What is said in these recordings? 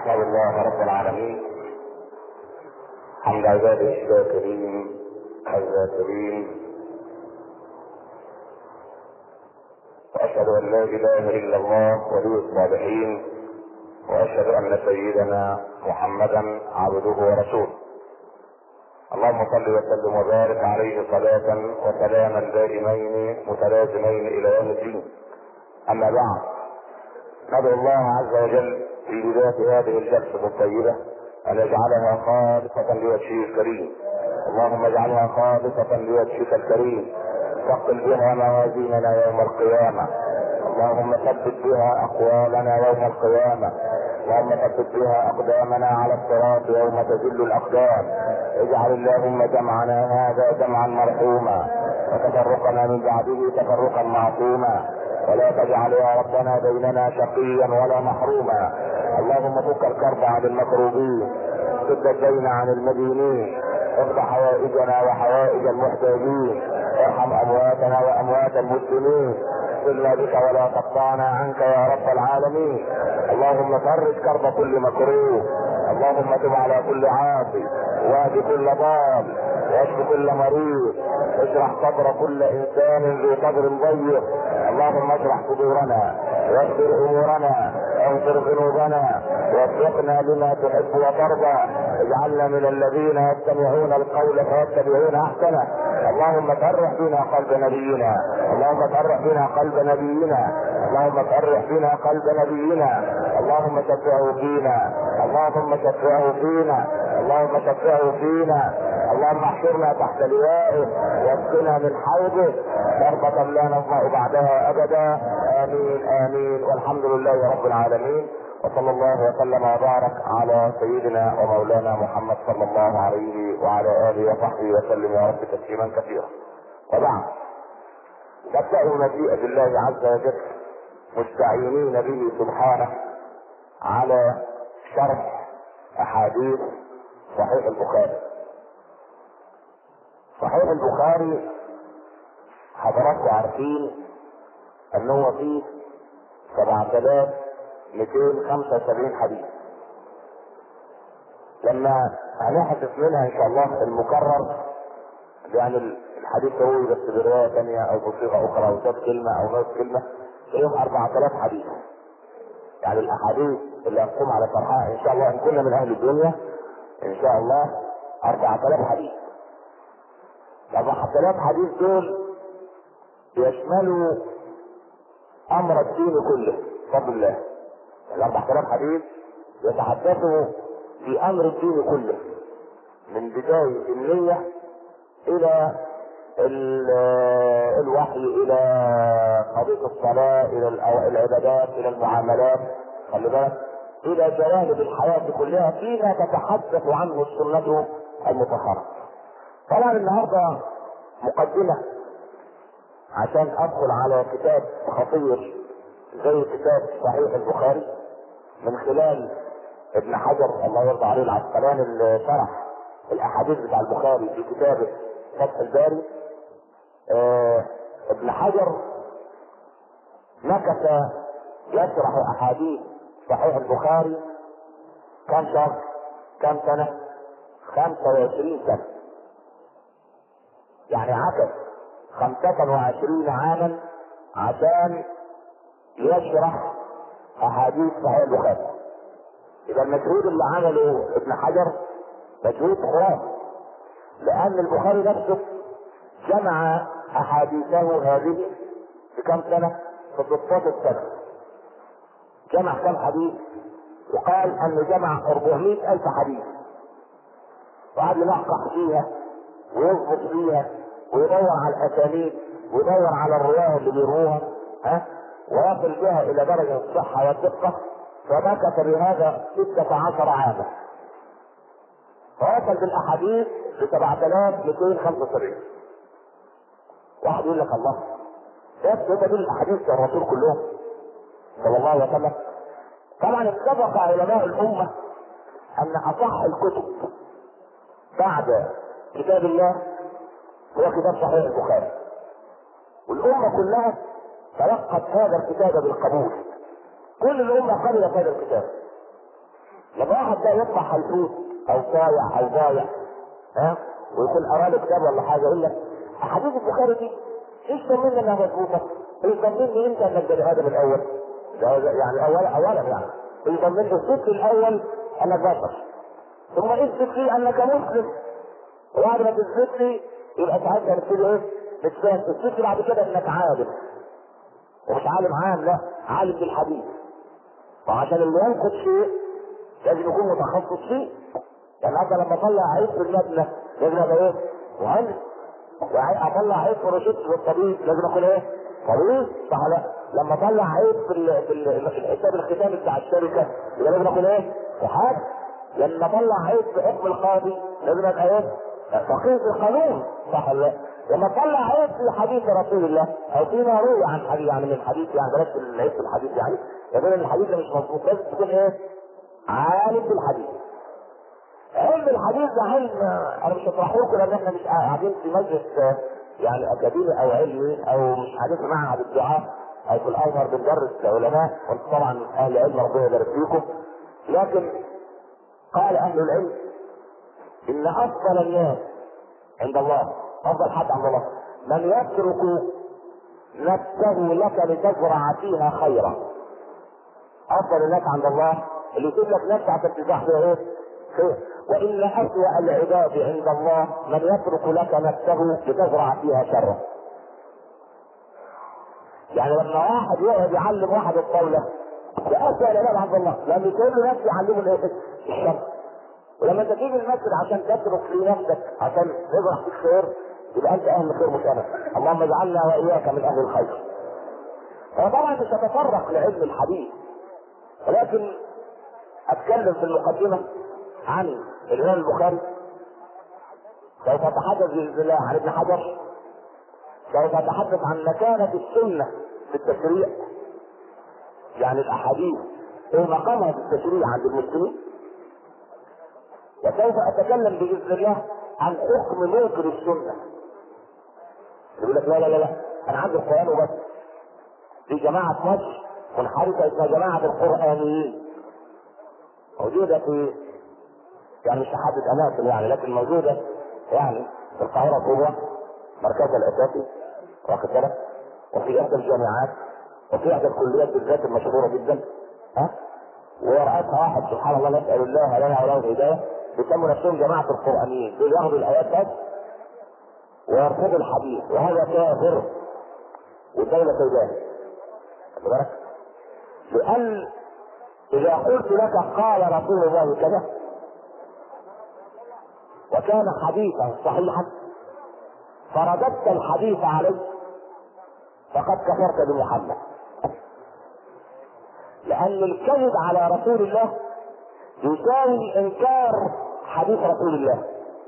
احمد الله رب العالمين حمد عباده الشاكرين الذاكرين واشهد ان لا اله الا الله ولي الصالحين واشهد ان سيدنا محمدا عبده ورسوله اللهم صل وسلم وبارك عليه صلاة وسلاما دائمين متلازمين الى يوم الدين اما بعد ندعو الله عز وجل في بداية هذه الجلسة الطيبة ان يجعلها خالصة لوجهه الكريم اللهم اجعلها خالصة لوجهك الكريم ثقل بها موازيننا يوم القيامة اللهم ثبت بها اقوالنا يوم القيامة اللهم ثبت بها اقدامنا على الصراط يوم تزل الاقدام اجعل اللهم جمعنا هذا جمعا مرحوما وتفرقنا من بعده تفرقا معصوما ولا تجعل يا ربنا بيننا شقيا ولا محروما اللهم فك الكرب عن المكروبين سد الدين عن المدينين اقض حوائجنا وحوائج المحتاجين ارحم امواتنا واموات المسلمين صلنا بك ولا تقطعنا عنك يا رب العالمين اللهم فرج كرب كل مكروه اللهم تب على كل عاصي واهد كل ضال واشف كل مريض اشرح صدر كل انسان ذو صدر ضيق اللهم اشرح صدورنا واغفر امورنا اغفر ذنوبنا وفقنا لما تحب وترضى اجعلنا من الذين يستمعون القول فيتبعون احسنه اللهم فرح بنا قلب نبينا اللهم فرح بنا قلب نبينا اللهم فرح بنا قلب نبينا اللهم شفعه فينا اللهم شفعه فينا اللهم شفعه فينا اللهم احشرنا تحت لوائه واسقنا من حوضه شربة لا نظمأ بعدها ابدا امين امين والحمد لله رب العالمين وصلى الله وسلم وبارك على سيدنا ومولانا محمد صلى الله عليه وعلى اله وصحبه وسلم يا رب تسليما كثيرا وبعد نبدا مجيء بالله عز وجل مستعينين به سبحانه على شرح احاديث صحيح البخاري صحيح البخاري حضراتكم عارفين ان هو فيه 7275 حديث لما هنحذف منها ان شاء الله المكرر يعني الحديث هو بس بروايه ثانيه او بصيغه اخرى او زاد كلمه او نص كلمه فيهم 4000 حديث يعني الاحاديث اللي هنقوم على شرحها ان شاء الله ان كنا من اهل الدنيا ان شاء الله 4000 حديث ال 4000 حديث دول يشملوا امر الدين كله بفضل الله ال 4000 حديث يتحدثوا في امر الدين كله من بدايه النيه الى الوحي الى قضيه الصلاه الى العبادات الى المعاملات خلي بالك الى جوانب الحياه كلها فيما تتحدث عنه السنه المطهره طبعا النهارده مقدمه عشان ادخل على كتاب خطير زي كتاب صحيح البخاري من خلال ابن حجر الله يرضى عليه العسقلاني اللي شرح الاحاديث بتاع البخاري في كتابه فتح الباري آه ابن حجر مكث يشرح احاديث صحيح البخاري كم شهر كم سنة 25 سنة يعني عكس 25 عاما عشان يشرح احاديث صحيح البخاري يبقى المجهود اللي عمله ابن حجر مجهود خرافي لان البخاري نفسه جمع احاديثه هذه في كم سنه؟ في 16 سنه جمع كم حديث؟ وقال انه جمع 400 الف حديث وقعد يلقح فيها ويضبط فيها ويدور على الاسانيد ويدور على الرواه اللي بيروها ها ويصل بها الى درجه الصحه والدقه فمكث بهذا 16 عاما فوصل بالاحاديث ل 7275 واحد يقول لك الله بس هم دول الاحاديث الرسول كلهم صلى الله عليه وسلم طبعا اتفق علماء الامه ان اصح الكتب بعد كتاب الله هو كتاب صحيح البخاري والامه كلها تلقت هذا الكتاب بالقبول كل الامه قبلت هذا الكتاب لما واحد ده يطلع حلفوت او صايع او ضايع ها ويكون اراد كتاب ولا حاجه يقول لك احاديث البخاري دي ايش ضمننا انها مظبوطه؟ ايش ضمني انت انك بني ادم الاول؟ ده يعني اولا اولا يعني ايش ضمني الصدق الاول انك بشر ثم اثبت لي انك مسلم وبعد ما تثبت لي يبقى ساعتها نبتدي ايه؟ نتفاهم تثبت لي بعد كده انك عالم ومش عالم عام لا عالم بالحديث وعشان اللي ينقد شيء لازم يكون متخصص فيه يعني انت لما اطلع عيب في المبنى لازم ابقى ايه؟ مهندس اطلع عيب في روشته والطبيب لازم اكون ايه؟ طبيب صح لا؟ لما اطلع عيب في ال في, ال في الحساب الختامي بتاع الشركه يبقى لازم اكون ايه؟ محاسب لما اطلع عيب في حكم القاضي لازم ابقى ايه؟ فقيه في القانون صح ولا لا؟ لما اطلع عيب في حديث رسول الله او فيما روي عن حديث يعني من حديث يعني بلاش العيب في الحديث يعني يقول ان الحديث ده مش مظبوط لازم تكون ايه؟ عالم بالحديث. علم الحديث ده علم انا مش هشرحه لكم لان احنا مش قاعدين في مجلس يعني اكاديمي او علمي او مش قاعدين في معهد الدعاء او في الازهر بندرس علماء وانتم طبعا اهل علم ربنا يبارك فيكم لكن قال اهل العلم ان افضل الناس عند الله افضل حد عند الله من يترك نفسه لك لتزرع فيها خيرا افضل الناس عند الله اللي يسيب لك نفسه عشان تزرع فيها ايه؟ خير وان اسوأ العباد عند الله من يترك لك نفسه لتزرع فيها شرا يعني لما واحد يقعد يعلم واحد الطاوله ده اسوأ العباد عند الله لما يقول له نفسه يعلمه الايه؟ الشر ولما تجيب المسجد عشان تترك في نفسك عشان تزرع فيك خير يبقى انت اهل الخير مش انا اللهم اجعلنا واياك من اهل الخير فطبعا مش هتفرق لعلم الحديث ولكن اتكلم في المقدمه عن الامام البخاري سوف اتحدث باذن الله عن ابن حجر سوف اتحدث عن مكانه السنه في التشريع يعني الاحاديث ايه مقامها في التشريع عند المسلمين وسوف اتكلم باذن الله عن حكم منكر السنه يقول لك لا لا لا لا انا عندي القران وبس في جماعه مصر منحرفه اسمها جماعه القرانيين موجوده في يعني مش هحدد اماكن يعني لكن موجوده يعني في القاهره الكبرى مركزها الاساسي واخد بالك وفي احدى الجامعات وفي احدى الكليات بالذات المشهوره جدا ها ورأسها واحد سبحان الله نسأل الله لنا وله الهداية بيسموا نفسهم جماعة القرآنيين دول ياخدوا الآيات بس ويرفضوا الحديث وهذا كافر والدولة سوداء خد بالك لأن إذا قلت لك قال رسول الله كذا وكان حديثا صحيحا فرددت الحديث عليه فقد كفرت بمحمد لأن الكذب على رسول الله يساوي إنكار حديث رسول الله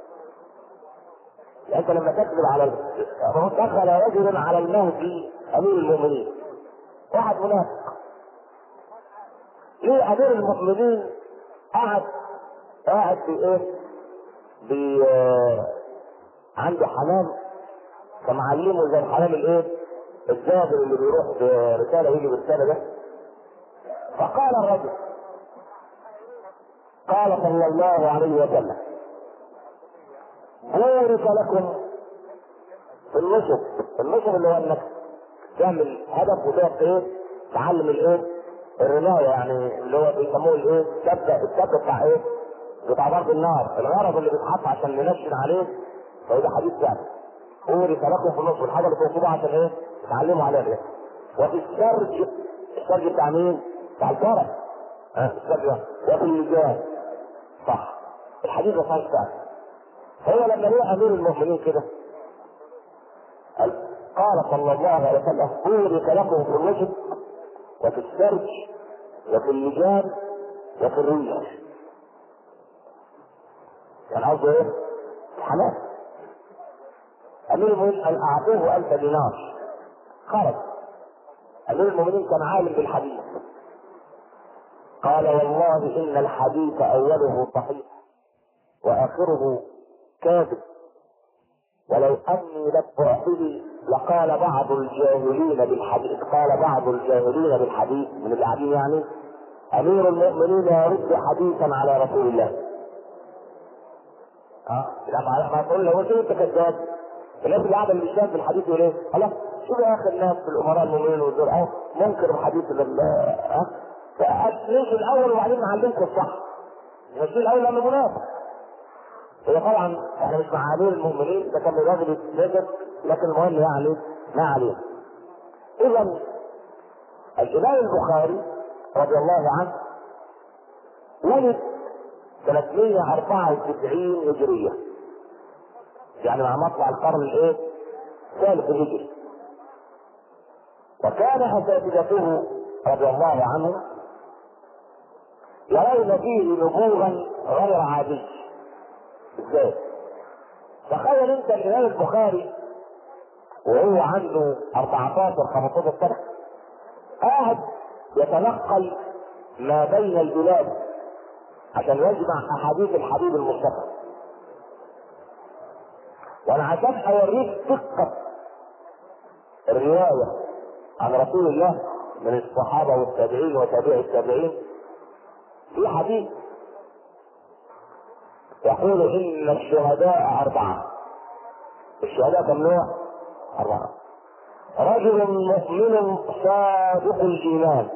يعني أنت لما تكذب على دخل رجل على المهدي أمير المؤمنين واحد منافق ليه أمير المؤمنين قعد قاعد في إيه؟ بي عنده حمام فمعلمه زي الحمام الايه؟ الزابر اللي بيروح برساله يجي برساله ده فقال الرجل قال صلى الله عليه وسلم بورك لكم في النصب النصب اللي هو انك تعمل هدف وتقف ايه تعلم الايه الرمايه يعني اللي هو بيسموه الايه السبه السبه بتاع ايه بتاع ضرب النار الغرض اللي بيتحط عشان ننشن عليه فده حديث ثاني بورك لكم في النصب الحاجه اللي تنصبوها عشان ايه تتعلموا عليها ايه وفي السرج السرج بتاع مين؟ بتاع الفرس ها السرج وفي اللجان صح الحديث ده صحيح فعلا هو لما لقى امير المؤمنين كده قال قال صلى الله عليه وسلم بورك لكم في النصب وفي السرج وفي اللجان وفي الريش كان قصده ايه؟ حماس امير المؤمنين قال اعطوه الف دينار خرج امير المؤمنين كان عالم بالحديث قال والله ان الحديث اوله صحيح واخره كاذب ولو اني لم اعطه لقال بعض الجاهلين بالحديث قال بعض الجاهلين بالحديث من اللي قاعدين يعني امير المؤمنين يرد حديثا على رسول الله اه لا ما تقول له شو انت كذاب الناس اللي قاعده اللي في الحديث يقول ايه؟ خلاص شوف يا اخي الناس في الامراء المؤمنين والدول اهو منكر الحديث ها نمشي الاول وبعدين نعلمكم الصح نمشي الاول لانه منافق هي طبعا احنا مش مع امير المؤمنين ده كان راجل يتنجد لكن المهم يعني ما عليه اذا الامام البخاري رضي الله عنه ولد 394 هجريه يعني مع مطلع القرن الايه؟ الثالث الهجري وكان اساتذته رضي الله عنه يرون فيه نبوغا غير عادي ازاي؟ تخيل انت الامام البخاري وهو عنده 14 15 سنه قاعد يتنقل ما بين البلاد عشان يجمع احاديث الحبيب المصطفى وانا عشان اوريك دقه الروايه عن رسول الله من الصحابه والتابعين وتابعي التابعين في حديث يقول ان الشهداء اربعه الشهداء كم نوع؟ اربعه رجل مؤمن صادق الايمان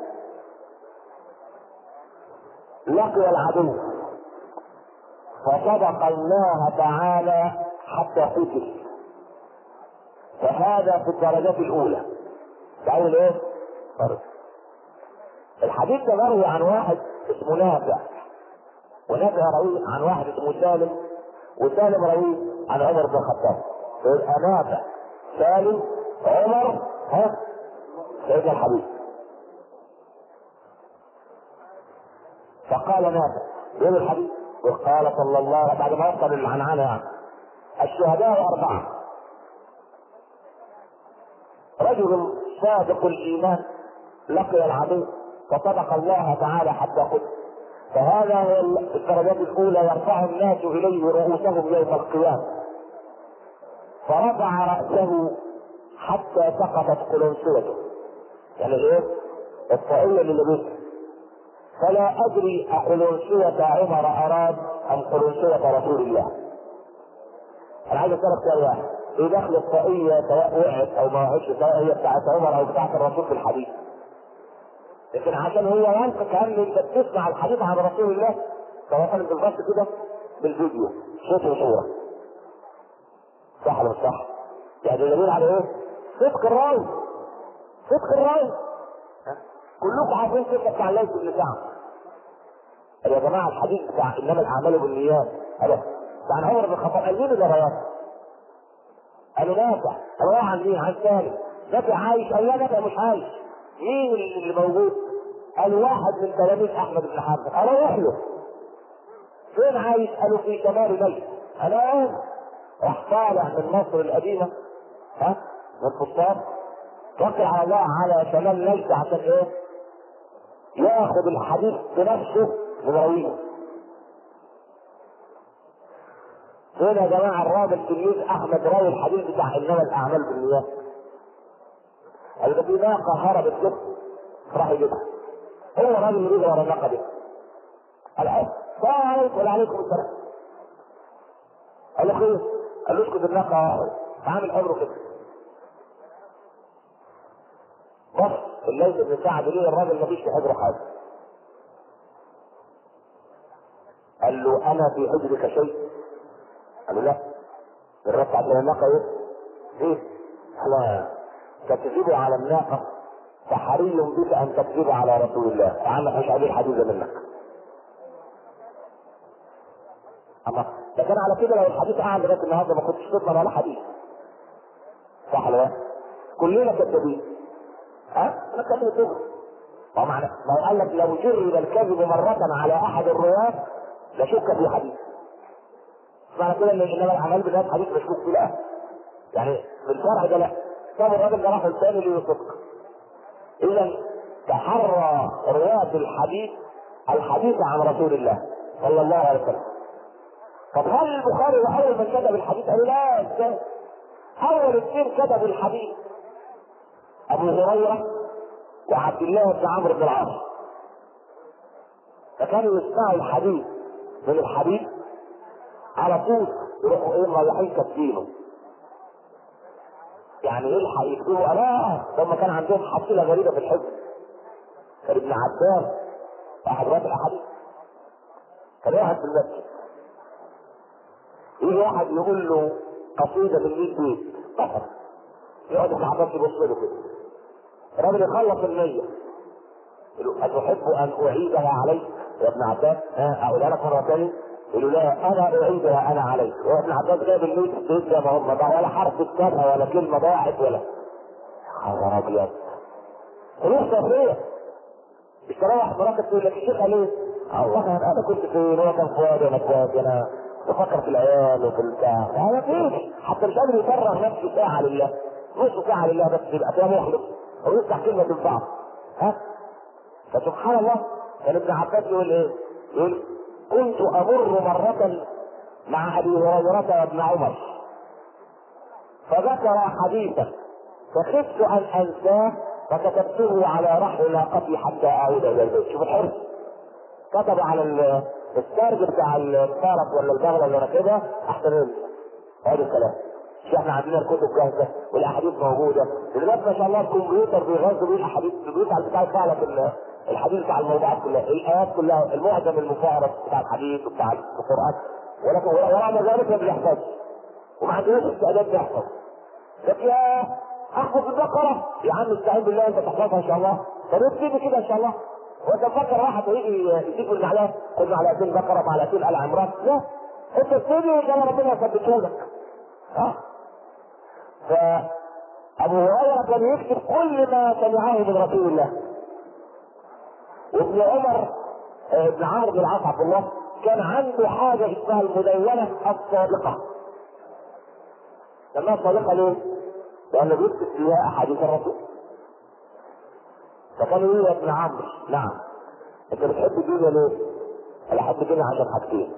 لقي العدو فصدق الله تعالى حتى قتل فهذا في الدرجات الاولى تعالوا ايه؟ فرق الحديث ده مروي عن واحد اسمه نافع ونافع روي عن واحد اسمه سالم وسالم روي عن عمر بن الخطاب فيبقى نافع سالم عمر ها سيدنا الحبيب فقال نافع يوم الحديث وقال صلى الله عليه وسلم بعد ما وصل العنعنه يعني الشهداء اربعه رجل صادق الايمان لقي العدو وصدق الله تعالى حتى قتل فهذا هو الدرجات الاولى يرفع الناس اليه رؤوسهم يوم القيامه فرفع راسه حتى سقطت قلنسوته يعني ايه؟ الطاقية اللي لبسها فلا ادري اقلنسوة عمر اراد ام قلنسوة رسول الله انا عايز اسالك سؤال واحد ايه دخل الطاقية سواء وقعت او ما وقعتش سواء هي بتاعت عمر او بتاعت الرسول في الحديث لكن عشان هو ينطق كان انت بتسمع الحديث عن رسول الله سواء بالظبط كده بالفيديو صوت وصوره صح ولا مش صح؟ يعني دليل على ايه؟ صدق الراوي صدق الراوي كلكم عارفين قصه بتاع ليث بن سعد يا جماعه الحديث بتاع انما الاعمال بالنيات هذا بتاع عمر بن الخطاب قال مين اللي رواه؟ قالوا نافع رواه عن مين؟ عن سالم نافع عايش قال لا نافع مش عايش مين اللي موجود؟ قال واحد من تلاميذ احمد بن حنبل قال روح له فين عايش؟ قالوا في شمال ليث انا راح طالع من مصر القديمه ها من فسطاط توكل على الله على شمال ليث عشان ايه؟ ياخذ الحديث بنفسه من راويه فين يا جماعه الراجل تلميذ احمد راوي الحديث بتاع انما الاعمال بالنيات قال ده في ناقه هربت كده راح يجيبها هو الراجل يريد ورا الناقه دي قال السلام عليكم وعليكم عليكم السلام قال له خير قال له اسكت الناقه عامل امره كده بص الليث بن سعد ليه الراجل ما فيش في حجره حاجه قال له انا في حجرك شيء قال له لا الرفع على الناقه ايه؟ ايه؟ احنا تكذب على الناقه فحري بك ان تكذب على رسول الله وعنك مش عليه حديث منك اما ده كان على كده لو الحديث قعد لغايه النهارده ما كنتش تضمن ولا حديث صح ولا لا؟ كلنا كذابين ها؟ انا كلمة دغري ما معنى ما هو قال لك لو جرب الكذب مرة على احد الرواة لشك في حديث معنى كده ان انما الاعمال بالناس حديث مشكوك فيه لا يعني في الشرع ده لا طب الراجل ده راح الثاني ليه صدق اذا تحرى رواة الحديث الحديث عن رسول الله صلى الله عليه وسلم طب هل البخاري هو اول من كتب الحديث؟ قالوا لا ازاي؟ اول اثنين كتبوا الحديث ابو هريره وعبد الله بن عمرو بن العاص فكانوا يسمعوا الحديث من الحديث على طول يروحوا ايه رايحين كاتبينه يعني يلحق يكتبوا لا لما كان عندهم حصيله غريبه في الحفظ كان ابن عباس احد رواه الاحاديث كان قاعد في المسجد يجي واحد يقول له قصيده من 100 بيت قصر يقعد ابن عباس يبص له كده الراجل يخلص المية يقول له أتحب أن أعيدها عليك يا ابن عباس ها أقولها لك مرة ثانية يقول له لا أنا أعيدها أنا عليك هو ابن عباس جايب المية بيت زي ما هم بقى ولا حرف اتكتبها ولا كلمة ضاعت ولا خبر أبيض روح صفية مش تروح مراكز تقول لك الشيخ ليه؟ الله انا كنت فين هو كان فؤاد وانا فؤاد انا بفكر في العيال وفي البتاع هذا فيش حتى مش قادر يفرغ نفسه ساعه لله نص ساعه لله بس يبقى فيها مخلص او يفتح كلمه تنفعه ها فسبحان الله كان ابن عباس يقول ايه؟ يقول كنت امر مره مع ابي هريره وابن عمر فذكر حديثا فخفت ان انساه فكتبته على رحل ناقتي حتى اعود الى البيت شوف الحرص كتب على ال- السرج بتاع الفارس ولا البغله اللي راكبها احسن منه هذا الكلام مش احنا عندنا الكتب جاهزه والاحاديث موجوده دلوقتي ما شاء الله الكمبيوتر بيغذوا بيه الاحاديث بيطلع بتاع فعلا في الحديث بتاع الموضوعات كلها الايات كلها المعجم المفارق بتاع الحديث وبتاع القران ولكن ورغم ذلك ما بيحفظش وما عندناش استعداد نحفظ لك يا احفظ البقره يا عم استعين بالله انت تحفظها ان شاء الله طب ابتدي كده ان شاء الله وانت تفكر واحد هيجي يديك المعلقه خد معلقتين بقره معلقتين ال عمران لا انت ابتدي وان شاء الله ربنا يثبته لك ها فابو هريره كان يكتب كل ما سمعه من رسول الله وابن عمر آه، ابن عمرو بن العاص عبد الله كان عنده حاجه اسمها المدونه الصادقه سماها صادقه ليه؟ لانه بيكتب فيها احاديث الرسول فكان يقول يا ابن عمرو نعم انت بتحب الدنيا ليه؟ انا احب الدنيا عشان حاجتين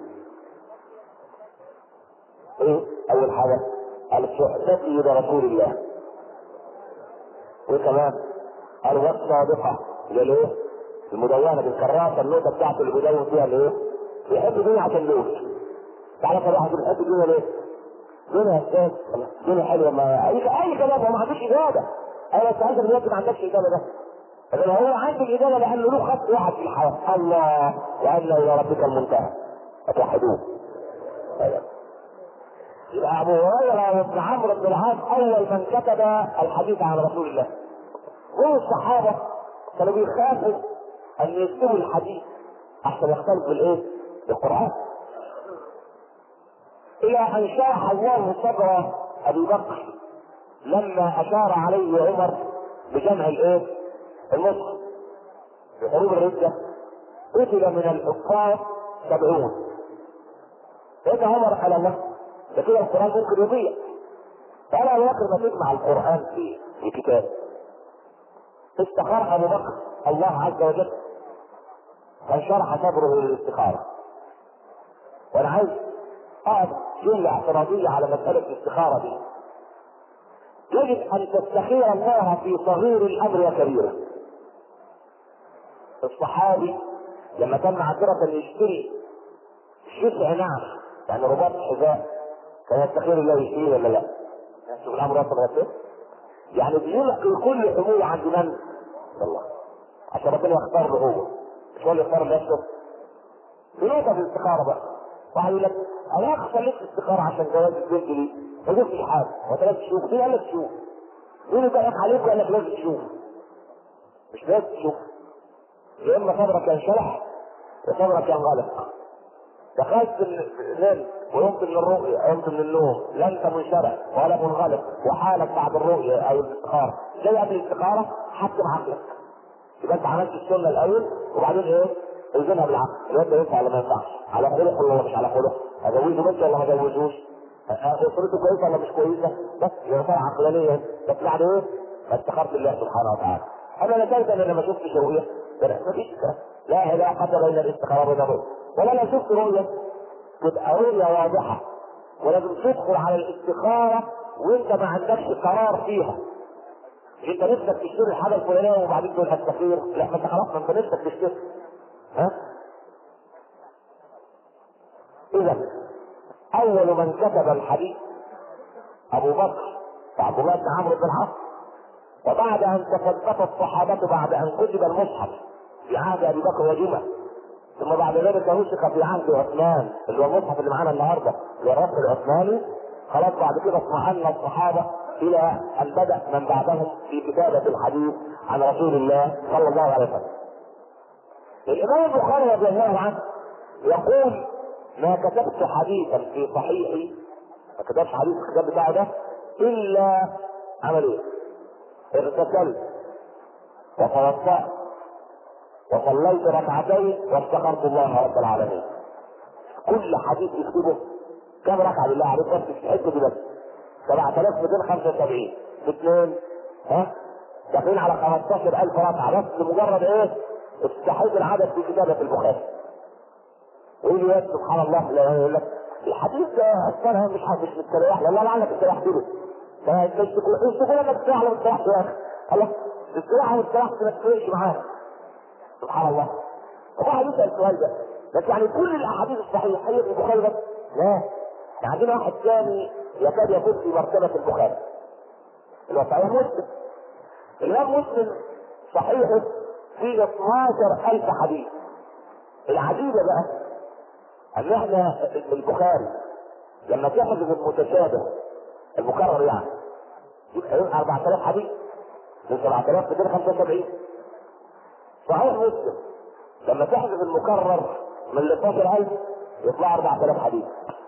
ايه اول حاجه قال صحبتي الى رسول الله وكمان قال والصادقه الى الايه؟ المدونه بالكراسه النوتة بتاعته اللي بيدون فيها الايه؟ بيحب الدنيا عشان لوش تعالى كده واحد بيحب الدنيا ليه؟ الدنيا يا استاذ الدنيا حلوه ما اي اي كلام هو ما عندوش اجابه انا بس عايز دلوقتي ما عندكش اجابه ده لكن هو عنده الاجابه لانه له خط واحد في الحياه الله وان الى ربك المنتهى فتوحدوه أيوة. يبقى ابو هريره وابن عمرو بن العاص اول من كتب الحديث عن رسول الله والصحابه كانوا بيخافوا ان يكتبوا الحديث احسن يختلف بالايه؟ بالقران الى ان شرح الله صدر ابي بكر لما اشار عليه عمر بجمع الايه؟ النصر في حروب الردة قتل من الحفاظ سبعون فإذا عمر قال الله ده كده القرآن ممكن يضيع فقال أبو بكر ما تجمع القرآن في في كتاب استخار أبو بكر الله عز وجل فانشرح صدره للاستخارة وأنا عايز أقعد جملة اعتراضية على مسألة الاستخارة دي يجب أن تستخير الله في صغير الأمر وكبيره الصحابي لما كان معذرة يشتري شسع نعم يعني رباط حذاء كان يستخير الله يشتري ولا لا؟ شوف الامر وصل رسول يعني بيلقي كل حمول عند من؟ الله عشان ربنا يختار له هو مش هو اللي يختار لنفسه في نقطة في الاستخارة بقى واحد يقول لك انا اخشى لك الاستخارة عشان جواز البنت دي ما شفتش حاجة هو ثلاث شهور مين قال لك تشوف؟ مين اللي ضحك عليك وقال لك لازم تشوف؟ مش لازم تشوف يا اما صدرك ينشرح وصدرك ينغلق دخلت الليل وقمت من الرؤيا قمت من النوم لا انت منشرح ولا منغلق وحالك بعد الرؤيا او الاستخاره جاي قبل الاستخاره حكم عقلك يبقى انت عملت السنه الاول وبعدين ايه؟ اوزنها بالعقل الواد ده ينفع ولا ما ينفعش على خلق ولا مش على خلق اجوزه بس ولا ما اجوزوش اسرته كويسه ولا مش كويسه بس ينفع عقلانيا بس بعد ايه؟ ما استخرت الله سبحانه وتعالى انا نتيجه ان انا ما شفتش رؤيه ما فيش لا علاقه بين الاستخاره وبين الرؤيه ولا لو شفت رؤيه تبقى رؤيه واضحه ولازم تدخل على الاستخاره وانت ما عندكش قرار فيها انت نفسك تشتري الحاجه الفلانيه وبعدين تقول استخير لا ما انت خلاص ما انت نفسك تشتري ها اذا اول من كتب الحديث ابو بكر وعبد الله بن عمرو بن العاص وبعد ان تثبت الصحابه بعد ان كتب المصحف في عهد ابي بكر وجمع ثم بعد ذلك نسخ في عهد عثمان اللي هو المصحف اللي معانا النهارده اللي هو الرسم العثماني خلاص بعد كده اطمأن الصحابه الى ان بدا من بعدهم في كتابه الحديث عن رسول الله صلى الله عليه وسلم. الامام البخاري رضي الله عنه يقول ما كتبت حديثا في صحيحي ما كتبش حديث في الكتاب بتاعه ده الا عمل ايه؟ اغتسلت وتوضأت وصليت ركعتين وافتقرت الله رب العالمين. كل حديث يكتبه كم ركعه بالله عليك بس في الحته دي بس 7275 اثنين ها داخلين على 15000 ركعه بس لمجرد ايه؟ استحيت العدد في كتابه البخاري. يقول لي سبحان الله لا يقول لك الحديث ده اصلا مش مش مستريح والله لعلك استريحت له. فمش تقول مش تقول انك استريح ولا استريحت يا اخي. الله استريح واستريحت ما تفرقش معاك. سبحان الله. واحد يسال السؤال ده بس يعني كل الاحاديث الصحيحه هي في البخاري بس؟ لا. احنا عندنا واحد ثاني يكاد يفوز في مرتبه البخاري. اللي هو صحيح مسلم. الامام مسلم صحيحه فيه 12000 حديث. العجيبه بقى ان احنا البخاري لما تحذف المتشابه المكرر يعني يبقى يبقى 4000 حديث من 7275 صحيح مسلم لما تحذف المكرر من ال 12000 يطلع 4000 حديث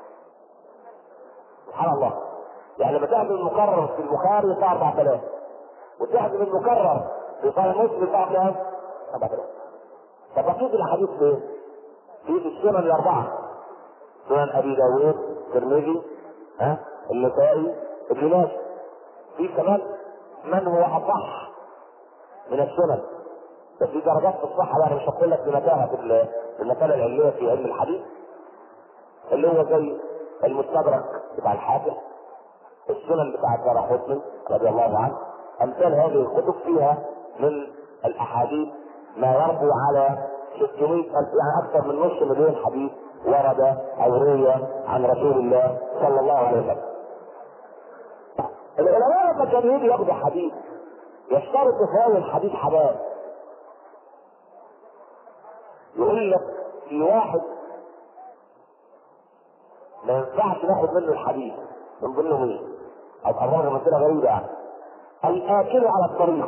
سبحان الله يعني لما تحذف المكرر في البخاري يطلع 4000 وتحذف المكرر في صحيح مسلم يطلع كام؟ 4000 طب بقيه الاحاديث فين؟ في السنن الاربعه سنن ابي داوود الترمذي ها النسائي ابن ماجه في كمان من هو اصح من السنن بس في درجات في الصحه بقى انا مش هقول لك بمتاهه في في المساله العلميه في علم الحديث اللي هو زي المستدرك بتاع الحاكم السنن بتاع الدار رضي الله عنه امثال هذه الكتب فيها من الاحاديث ما يربو على 600 ألف يعني أكثر من نصف مليون حديث ورد أو روي عن رسول الله صلى الله عليه وسلم. العلماء لما كانوا يجي ياخدوا حديث يشترط في هذا الحديث حاجات. يقول لك في واحد ما ينفعش ناخد منه الحديث من ضمنه مين؟ أو أمر مثلا غريبة يعني. الآكل على الطريق.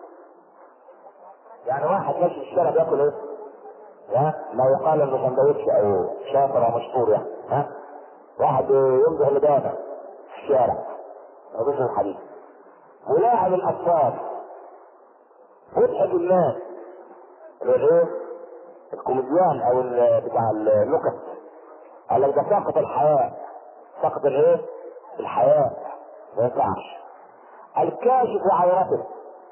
يعني واحد ماشي في الشارع بياكل ايه؟ ها ما يقال انه سندوتش او شاطر او مشهور يعني ها واحد يمزح لبانه في الشارع ما فيش الحديث ولاعب الاطفال مضحك الناس الايه الكوميديان او بتاع النكت قال لك ده سقط الحياه سقط الايه؟ الحياه ما ينفعش الكاشف عورته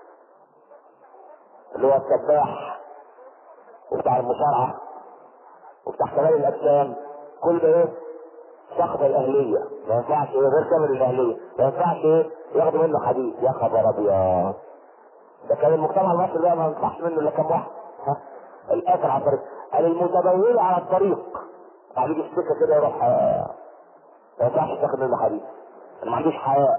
اللي هو السباح وبتاع المصارعة وبتاع كمال الأجسام كل ده إيه؟ سقط الأهلية ما ينفعش إيه غير كامل الأهلية ما ينفعش إيه ياخدوا منه حديث يا خبر أبيض ده كان المجتمع المصري ده ما ينفعش منه إلا كام واحد ها الآخر على الطريق قال المتبول على الطريق بعد يجي السكة كده يروح ما ينفعش تاخد منه حديث أنا ما عندوش حياء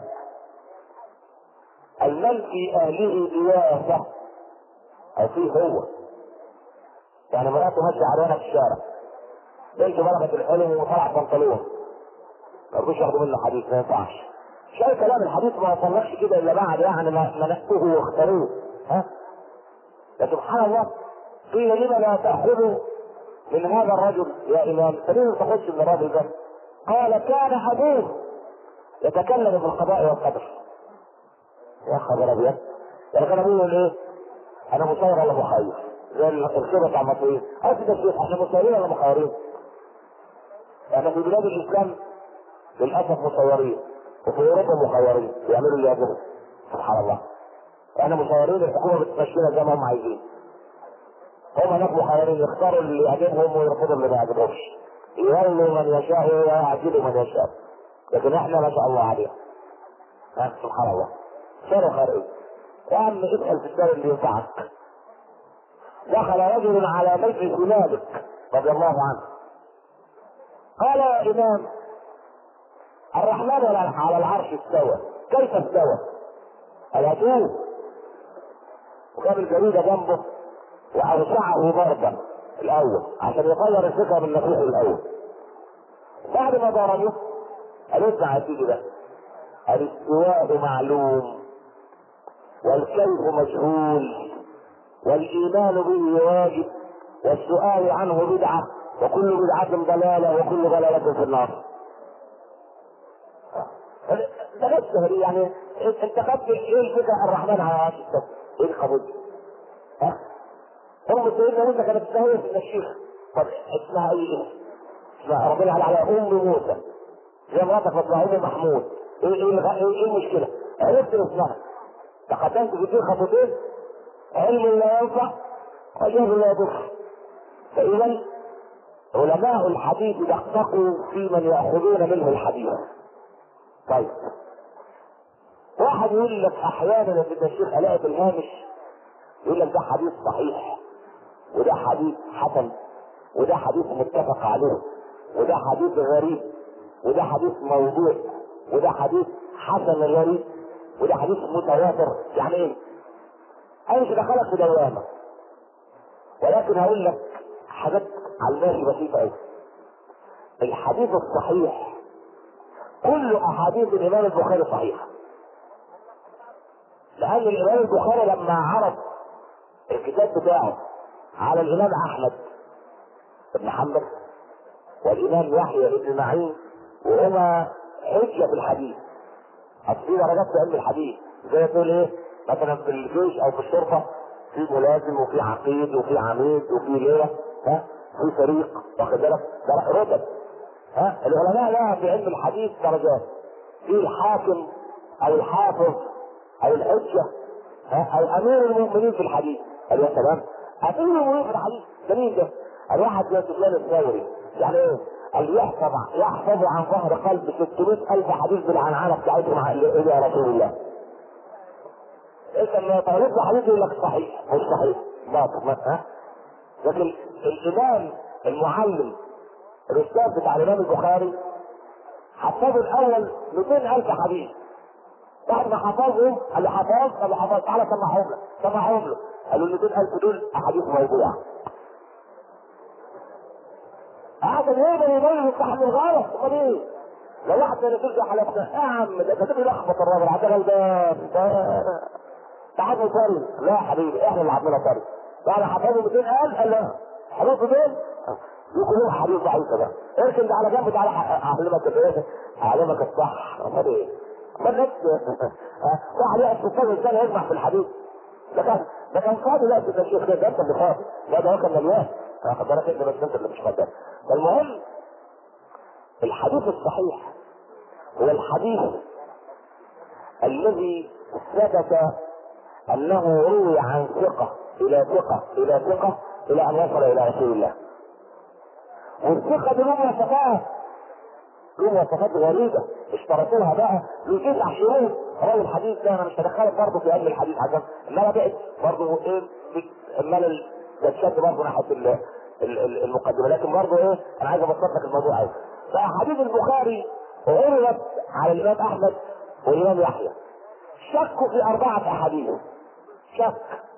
المن في أهله إياسة أو فيه هو يعني مراته ماشيه عريانه في الشارع بنت بلغت الحلم وطلعت بنطلون ما رضوش ياخدوا منه حديث ما ينفعش شايف كلام الحديث ما وصلناش كده الا بعد يعني ما نقوه واختاروه ها يا سبحان الله قيل لما لا تاخذوا من هذا الرجل يا امام فليه ما تاخذش من الرجل ده قال كان ابوه يتكلم في القضاء والقدر يا خبر ابيض يعني كان ابوه يقول ايه انا مسير ولا مخير زي الخيبه بتاع المصريين هات ده الشيخ احنا مسيرين ولا مخيرين؟ احنا في بلاد الاسلام للاسف مسيرين وفي اوروبا مخيرين بيعملوا اللي يعجبهم سبحان الله احنا مسيرين الحكومه بتمشينا زي ما هم عايزين هم هناك مخيرين يختاروا اللي يعجبهم ويرفضوا اللي ما يعجبهمش يولوا من يشاء ويعجبوا من يشاء لكن احنا ما شاء الله عليهم ها سبحان الله شر خير ايه يا عم ادخل في الدار اللي ينفعك دخل رجل على بيت مالك رضي الله عنه قال يا إمام الرحمن على العرش استوى كيف استوى؟ قال هاتوه وجاب الجريدة جنبه وأرفعه ضربا الأول عشان يغير الفكرة من نفسه الأول بعد ما ضربه قال اسمع يا سيدي ده الاستواء معلوم والكيف مجهول والايمان به واجب والسؤال عنه بدعه وكل بدعه ضلاله وكل ضلاله في النار ده بس يعني انت خدت ايه الفكره الرحمن على ايه القبول ها ام سيدنا موسى كانت تستهوي من الشيخ طب اسمها ايه اسم اسمها ربنا على ام موسى زي مراتك بتطلع ام محمود ايه ايه ايه, إيه المشكله؟ عرفت اسمها تقدمت في دي خطوتين علم لا ينفع وجهل لا يضر فاذا علماء الحديث دققوا في من ياخذون منه الحديث طيب واحد يقول لك احيانا يا سيدنا الشيخ الاقي في الهامش يقول لك ده حديث صحيح وده حديث حسن وده حديث متفق عليه وده حديث غريب وده حديث موضوع وده حديث حسن غريب وده حديث متواتر يعني ايه؟ انا مش دخلك في دوامه ولكن هقول لك حاجات على الماشي بسيطه قوي الحديث الصحيح كل احاديث الامام البخاري صحيحه لان الامام البخاري لما عرض الكتاب بتاعه على الامام احمد بن حنبل والامام يحيى بن معين وهما حجه في الحديث اصل في درجات في علم الحديث زي تقول ايه مثلا في الجيش او في الشرطه في ملازم وفي عقيد وفي عميد وفي ليله ها في فريق واخد بالك ده رتب ها العلماء لها في علم الحديث درجات في الحاكم او الحافظ او الحجه ها او امير المؤمنين في الحديث قال يا سلام امير المؤمنين في الحديث ده مين ده؟ الواحد زي سفيان الثوري يعني ايه؟ قال يحفظ يحفظ عن ظهر قلب 600 الف حديث بالعنعنه بتاعتهم الى رسول الله. انت لما طالب حديث يقول لك صحيح مش صحيح باطل ها لكن الامام المعلم الاستاذ بتاع الامام البخاري حفظه الاول 200 الف حديث بعد ما حفظهم قال له حفظ قال له حفظ تعالى سمعهم له سمعهم له قالوا ال 200 الف دول احاديث موضوعه هذا يقدر يبين الصح من الغلط امال ايه؟ لو واحد من الرسول ده حلفنا يا عم ده كاتب لي لخبط الراجل عندنا غلبان ده تعال طري لا يا حبيبي احنا اللي عندنا طري بعد حفظه 200 قال قال لا حفظه دول يقولوا حديث ضعيف ده اركن ده على جنب تعالى اعلمك ايه اعلمك الصح امال ايه؟ امال نفس صح ليه الاستاذ الانسان يجمع في الحديث ده كان ده كان فاضي لا ده الشيخ ده انت اللي فاضي لا ده هو كان مليان واخد بالك انت بس انت اللي مش فاضي فالمهم الحديث الصحيح هو الحديث الذي ثبت انه روي عن ثقة الى ثقة الى ثقة الى ان يصل الى رسول الله والثقة دي له مواصفات له مواصفات غريبة اشترطوها بقى له تسع شروط راوي الحديث ده انا مش هدخلك برضه في علم الحديث عشان انما بقت برضه ايه امال تتشد برضه ناحية المقدمة لكن برضه ايه انا عايز ابسط لك الموضوع قوي فحديث البخاري عرضت على الامام احمد والامام يحيى شكوا في اربعة احاديث شك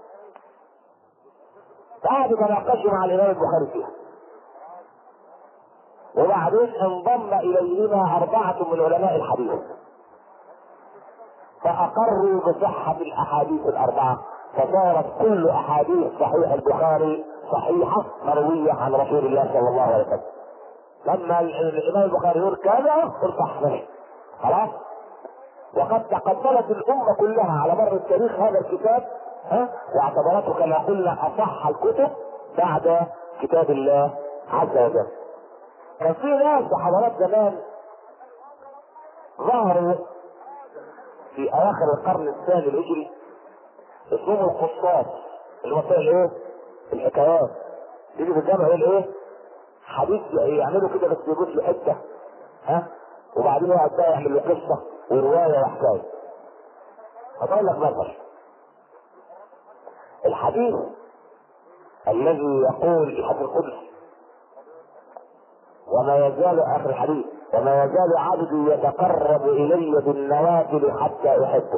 قعدوا يتناقشوا مع الامام البخاري فيها وبعدين انضم اليهما اربعة من علماء الحديث فاقروا بصحة الاحاديث الاربعة فصارت كل احاديث صحيح البخاري صحيحة مروية عن رسول الله صلى الله عليه وسلم لما الامام البخاري يقول كذا ارفع صحيح خلاص وقد تقبلت الامة كلها على مر التاريخ هذا الكتاب ها واعتبرته كما قلنا اصح الكتب بعد كتاب الله عز وجل كان في ناس حضارات زمان ظهروا في اواخر القرن الثاني الهجري اسمهم القصاص اللي هو الايه؟ الحكايات يجي في الجامع يقول ايه؟ حديث يعملوا كده بس يجوز له حته ها وبعدين يقعد بقى يعمل له قصه وروايه وحكايه هقول لك مثلا الحديث الذي يقول الحديث القدس وما يزال اخر الحديث وما يزال عبدي يتقرب الي بالنوافل حتى احبه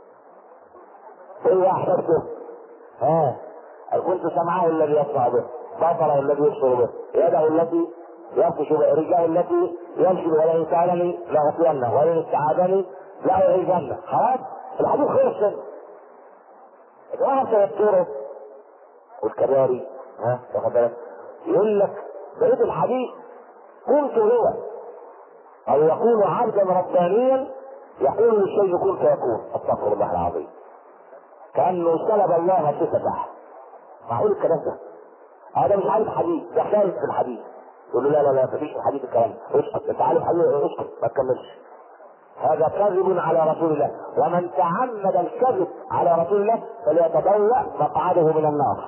ايه احببته ها كنت سمعه الذي يسمع به بصره الذي يبصر به يده التي يبطش بها رجله التي يمشي بها ولئن سالني لاعطينه ولئن استعاذني لاعيذنه خلاص الحديث خلص الواحد يذكره والكباري ها واخد بالك يقول لك بقيت الحديث كنت هو او يكون عبدا ربانيا يقول للشيء كن فيكون استغفر الله العظيم كانه سلب الله صفته معقول الكلام ده هذا مش عارف حديث ده خالف في الحديث يقول له لا لا لا مفيش في الحديث الكلام اسكت انت عارف حديث اسكت ما تكملش هذا كذب على رسول الله ومن تعمد الكذب على رسول الله فليتبوأ مقعده من النار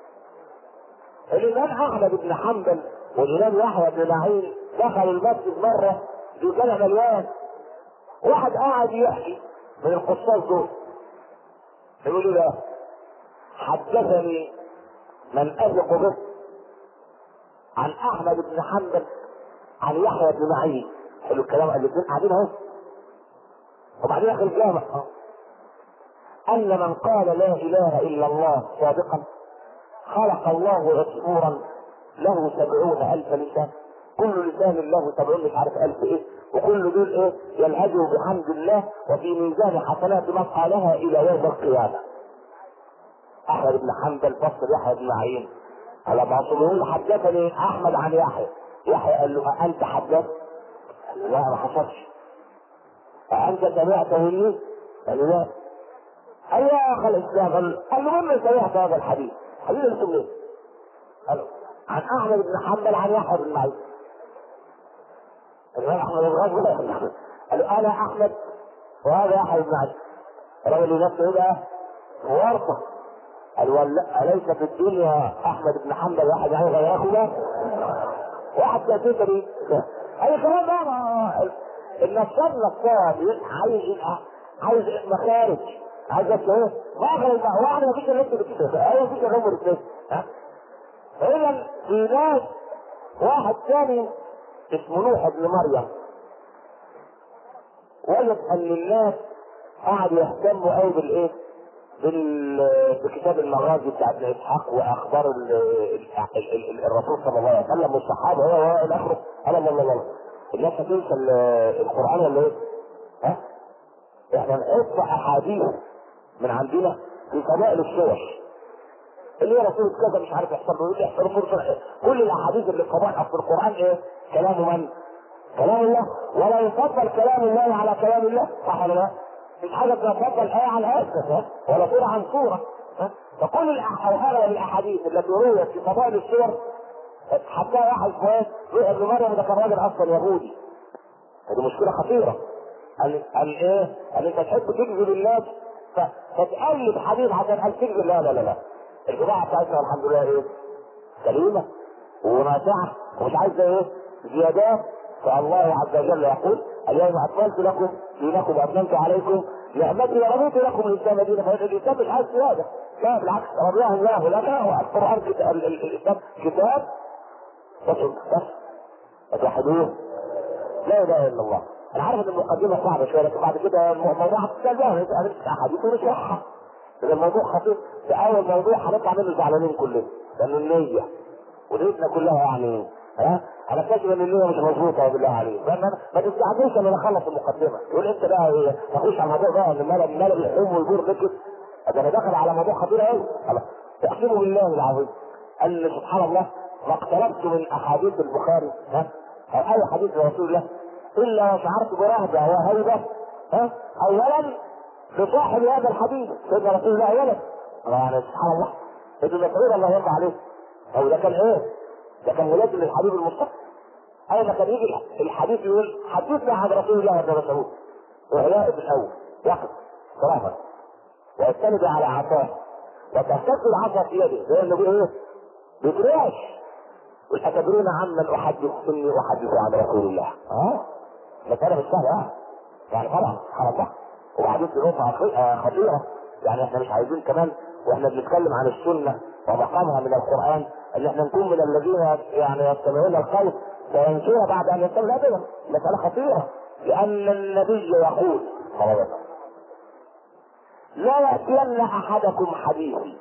الامام احمد بن حنبل والامام يحيى بن معين دخلوا المسجد مره في جامع مليان واحد قاعد يحكي من القصاص دول يقول له حدثني من اثق به عن احمد بن حنبل عن يحيى بن معين حلو الكلام الاثنين قاعدين اهو وبعدين اخر الجامع ان من قال لا اله الا الله صادقا خلق الله عصفورا له سبعون الف لسان كل لسان له سبعون مش عارف الف ايه وكل دول ايه يلهجوا بحمد الله وفي ميزان حسنات من قالها الى يوم القيامه احمد بن حنبل فصل يحيى بن معين على بعضهم حدثني احمد عن يحيى يحيى قال له انت حدثت لا ما حصلش أأنت سمعت مني؟ قال له لا قال يا أخ الإسلام قال له من سمعت هذا الحديث؟ حديث أنتم ليه؟ قال عن أحمد بن حنبل عن يحيى بن معين الإمام أحمد بن غزوة قال له أنا أحمد وهذا يحيى بن معين رجل نفسه بقى ورطة قال ولا أليس في الدنيا أحمد بن حنبل واحد يعني غيركما؟ واحد كاتب أي كلام بقى النصاب نصاب عايز عايز مخارج عايز ايه؟ واحد واحد مفيش الا انت بتكتب ايوه مفيش الا هم الاثنين ها؟ اذا في ناس واحد ثاني اسمه نوح ابن مريم وجد ان الناس قعدوا يهتموا قوي بالايه؟ بال... بكتاب المغازي بتاع ابن اسحاق واخبار ال... ال... الرسول صلى الله عليه وسلم والصحابه هو هو الى اخره قال لا لا لا الناس هتنسى القران ولا ايه؟ ها؟ احنا نحط احاديث من عندنا في فضائل الصور اللي هي رسول كذا مش عارف يحصل له ايه يحصل له كل الاحاديث اللي في فضائل اصل القران ايه؟ كلام من؟ كلام الله ولا يفضل كلام الله على كلام الله صح ولا لا؟ مش حاجه تفضل ايه على ايه ولا صوره عن صوره فكل الاحاديث الاحاديث التي رويت في فضائل الصور حتى واحد كويس روح ابن مريم ده كان راجل اصلا يهودي هذه مشكله خطيره قال قال ايه؟ قال انت تحب تكذب الناس فتقلب حديث عشان قال تكذب لا لا لا لا البضاعه بتاعتنا الحمد لله ايه؟ سليمه ونافعه ومش عايزه ايه؟ زيادات فالله عز وجل يقول اليوم اكملت لكم دينكم واتممت عليكم نعمتي ورضيت لكم الاسلام دينا فان الاسلام مش عايز زياده لا بالعكس رضاه الله لنا والقران الاسلام كتاب بس بس وتوحدوه لا اله الا الله انا عارف ان المقدمه صعبه شويه لكن بعد كده الموضوع هتتكلم هنمسك احاديث ونشرحها اذا الموضوع خطير في اول موضوع هنطلع منه زعلانين كلنا لان النيه ونيتنا كلها يعني ها انا كاتب ان النيه مش مظبوطه بالله عليك فانا ما تستعجلش ان اخلص المقدمه يقول انت بقى ايه تخش على الموضوع بقى ان ملل ملل الحلم والجور ركز ده انا داخل على موضوع خطير قوي خلاص اقسموا بالله العظيم ان سبحان الله ما اقتربت من احاديث البخاري ها او اي حديث رسول الله الا وشعرت برهبه وهيبه ها اولا لصاحب هذا الحديث سيدنا رسول الله ولد يعني سبحان الله ابن مسعود الله يرضى عليه هو ده كان ايه؟ ده كان ولاد للحبيب المصطفى اول ما كان يجي الحديث يقول حدثنا عن رسول الله ابن مسعود وعلاء بن الاول يقف صراحه ويستند على عصاه وتهتز العصا في يده زي اللي بيقول ايه؟ بتراش أتدرون عمن أحدث إني أحدث عن رسول الله ها؟ مسألة مش سهلة يعني طبعا سبحان الله وبعدين في نقطة خطيرة يعني احنا مش عايزين كمان واحنا بنتكلم عن السنة ومقامها من القرآن ان احنا نكون من الذين يعني يستمعون القول وينسوها بعد ان يصلي ابدا مساله خطيره لان النبي يقول صلى الله عليه وسلم لا يأتين أحدكم حديثي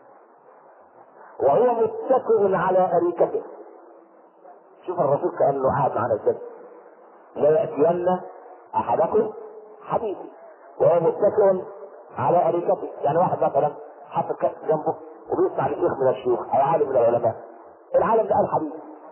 وهو متكئ على أريكته شوف الرسول كأنه قاعد معنا كده لا يأتين أحدكم حديثي وهو متكئ على أريكته يعني واحد مثلا حط كاس جنبه وبيسمع لشيخ من الشيوخ أو عالم من العلماء العالم ده قال حديث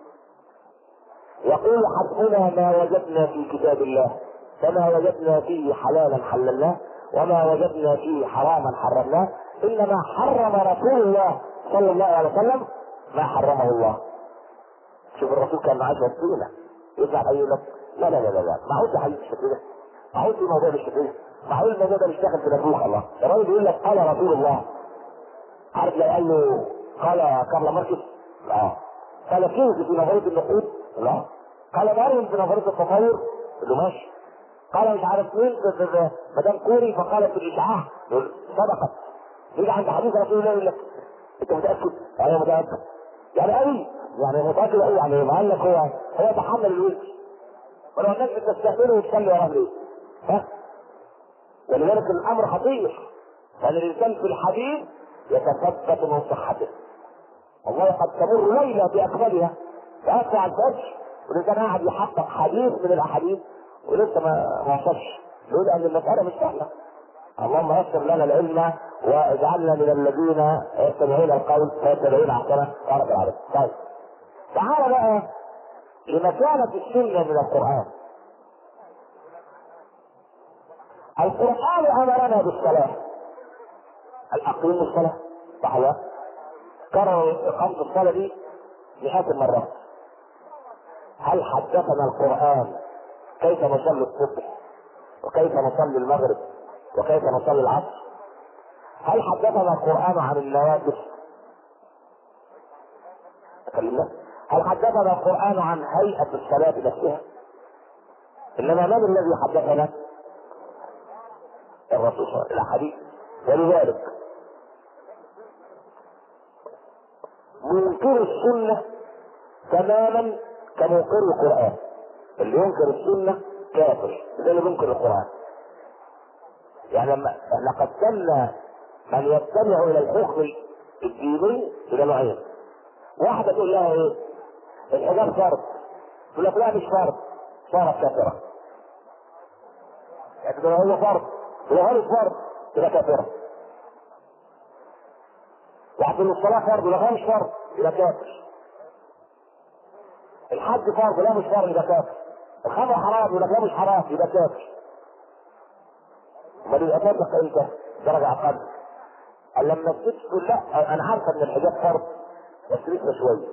يقول حسبنا ما وجدنا في كتاب الله فما وجدنا فيه حلالا حللناه وما وجدنا فيه حراما حرمناه انما حرم رسول الله صلى الله عليه وسلم ما حرمه الله شوف الرسول كان معاه وسيله يطلع يقول لك لا لا لا لا لا معقول ده حديث بالشكل ده معقول في موضوع بالشكل ده معقول الموضوع ده بيشتغل في نبوخ الله الراجل بيقول لك قال رسول الله عارف لو قال له قال كارل ماركس لا قال كينز في نظريه النقود لا قال مريم في نظريه التطور له ماشي قال مش عارف مين مدام كوري فقالت الاشعاع صدقت يجي عند حديث رسول الله يقول لك انت متاكد؟ انا متاكد يعني قوي يعني متاكد قوي يعني ما قال لك هو هو تحمل الوزن ولو الناس بتستهبله وتصلي وراه ليه؟ ها؟ ولذلك الامر خطير لان الانسان في الحديث يتثبت من صحته والله قد تمر ليله باكملها فيطلع الفجر والانسان قاعد يحقق حديث من الاحاديث ولسه ما ما وصلش يقول ان المساله مش سهله اللهم يسر لنا العلم واجعلنا من الذين يستمعون القول فيتبعون احسنه يا رب العالمين. طيب تعال بقى لمكانة السنة من القرآن. القرآن أمرنا بالصلاة. الأقيم الصلاة صح ولا كرر إقامة الصلاة دي مئات المرات. هل حدثنا القرآن كيف نصلي الصبح وكيف نصلي المغرب وكيف نصلي العصر هل حدثنا القرآن عن النوافل أكلمنا هل حدثنا القرآن عن هيئة الصلاة نفسها إنما من الذي حدثنا الرسول صلى الله عليه وسلم الحديث ولذلك منكر السنة تماما كمنكر القرآن اللي ينكر السنة كافر زي اللي بينكر القرآن يعني لما لقد سمى من يستمع الى الحكم الديني الى نوعين واحدة تقول لها ايه؟ الحجاب فرض تقول لك لا مش فرض صارت كافرة يعني تقول هو فرض تقول هو مش فرض تبقى كافرة واحد تقول الصلاة فرض ولا مش فرض يبقى كافر الحج فرض لا مش فرض يبقى كافر الخمر حرام يقول لك لا مش حرام يبقى كافر امال يبقى كافر امتى؟ درجة اقل قال لما الست تقول لا انا عارفه ان الحجاب فرض بس لسه شويه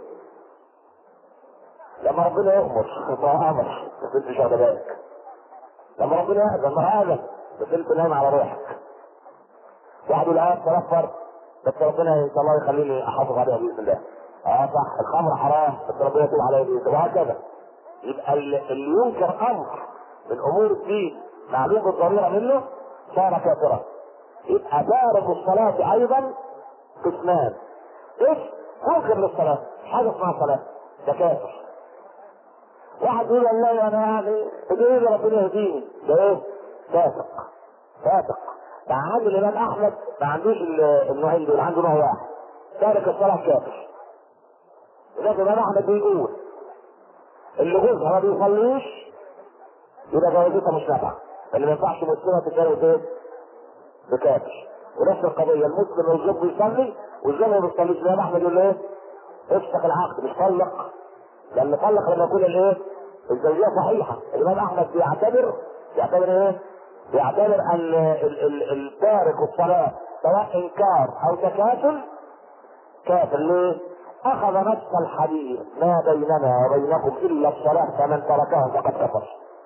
لما ربنا يأمر ما امر بس انت مش واخد بالك لما ربنا يأذن ما اذن بس انت نايم على روحك واحد يقول اه الصلاه فرض بس ربنا ان شاء الله يخليني احافظ عليها باذن الله اه صح الخمر حرام بس ربنا يتوب عليها باذن الله وهكذا يبقى اللي ينكر امر من امور الدين معلوم بالضروره منه صار كافرا يبقى تارك الصلاة أيضا قسمان إيش؟ منكر للصلاة حاجة اسمها صلاة ده كافر واحد يقول الله أنا يعني ادعي لي ربنا يهديني ده إيه؟ فاسق فاسق مع عند الإمام أحمد ما عندوش النوعين دول عنده نوع واحد تارك الصلاة كافر لكن الإمام أحمد بيقول اللي جوزها ما بيصليش يبقى جوازتها مش نافعة اللي ما ينفعش مسلمة تتجوز ايه؟ بكافر ونفس القضية المسلم والزوج بيصلي والزوج ما بيصليش الإمام أحمد يقول ايه؟ افسخ العقد مش طلق لأن طلق لما يكون الايه؟ الزوجية صحيحة الإمام أحمد بيعتبر بيعتبر ايه؟ بيعتبر أن التارك الصلاة سواء إنكار أو تكاسل كافر ليه؟ أخذ نفس الحديث ما بيننا وبينكم إلا الصلاة فمن تركها فقد كفر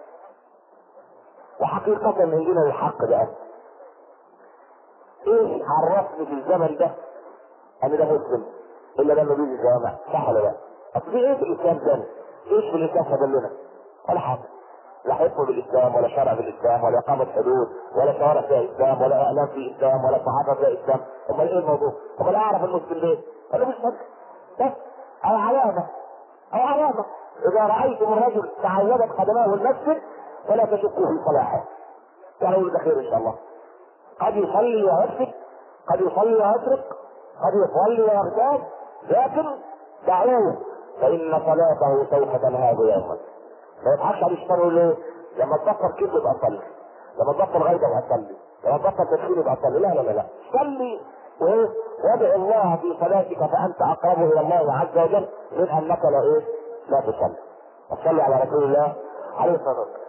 وحقيقة من دون الحق بقى ايه عرفني في الزمن ده ان ده مسلم الا لما بيجي الجامع صح ولا لا؟ اصل في ايه في الاسلام تاني؟ ايش في الاسلام فضلنا؟ ولا حاجه لا حكم بالاسلام ولا شرع بالاسلام ولا اقامه حدود ولا شوارع فيها اسلام ولا اعلام في اسلام ولا صحافه فيها اسلام امال ايه الموضوع؟ امال اعرف المسلم ليه؟ انا مش فاكر بس على علامه او علامه اذا رايتم الرجل تعودت قدماه المسجد فلا تشكوا في صلاحه ولو ده خير ان شاء الله قد يصلي ويسجد قد يصلي ويترك قد يصلي ويغتاب لكن دعوه فان صلاته سوف تنهاه يوما ما يضحكش عليه الشيطان يقول له لما تبطل كذب يبقى صلي لما تبطل غيبه يبقى صلي لما تبطل تدخين يبقى صلي لا لا لا لا صلي وايه وادع الله في صلاتك فانت اقرب الى الله عز وجل من انك لا ايه لا تصلي وصلي على رسول الله عليه الصلاه والسلام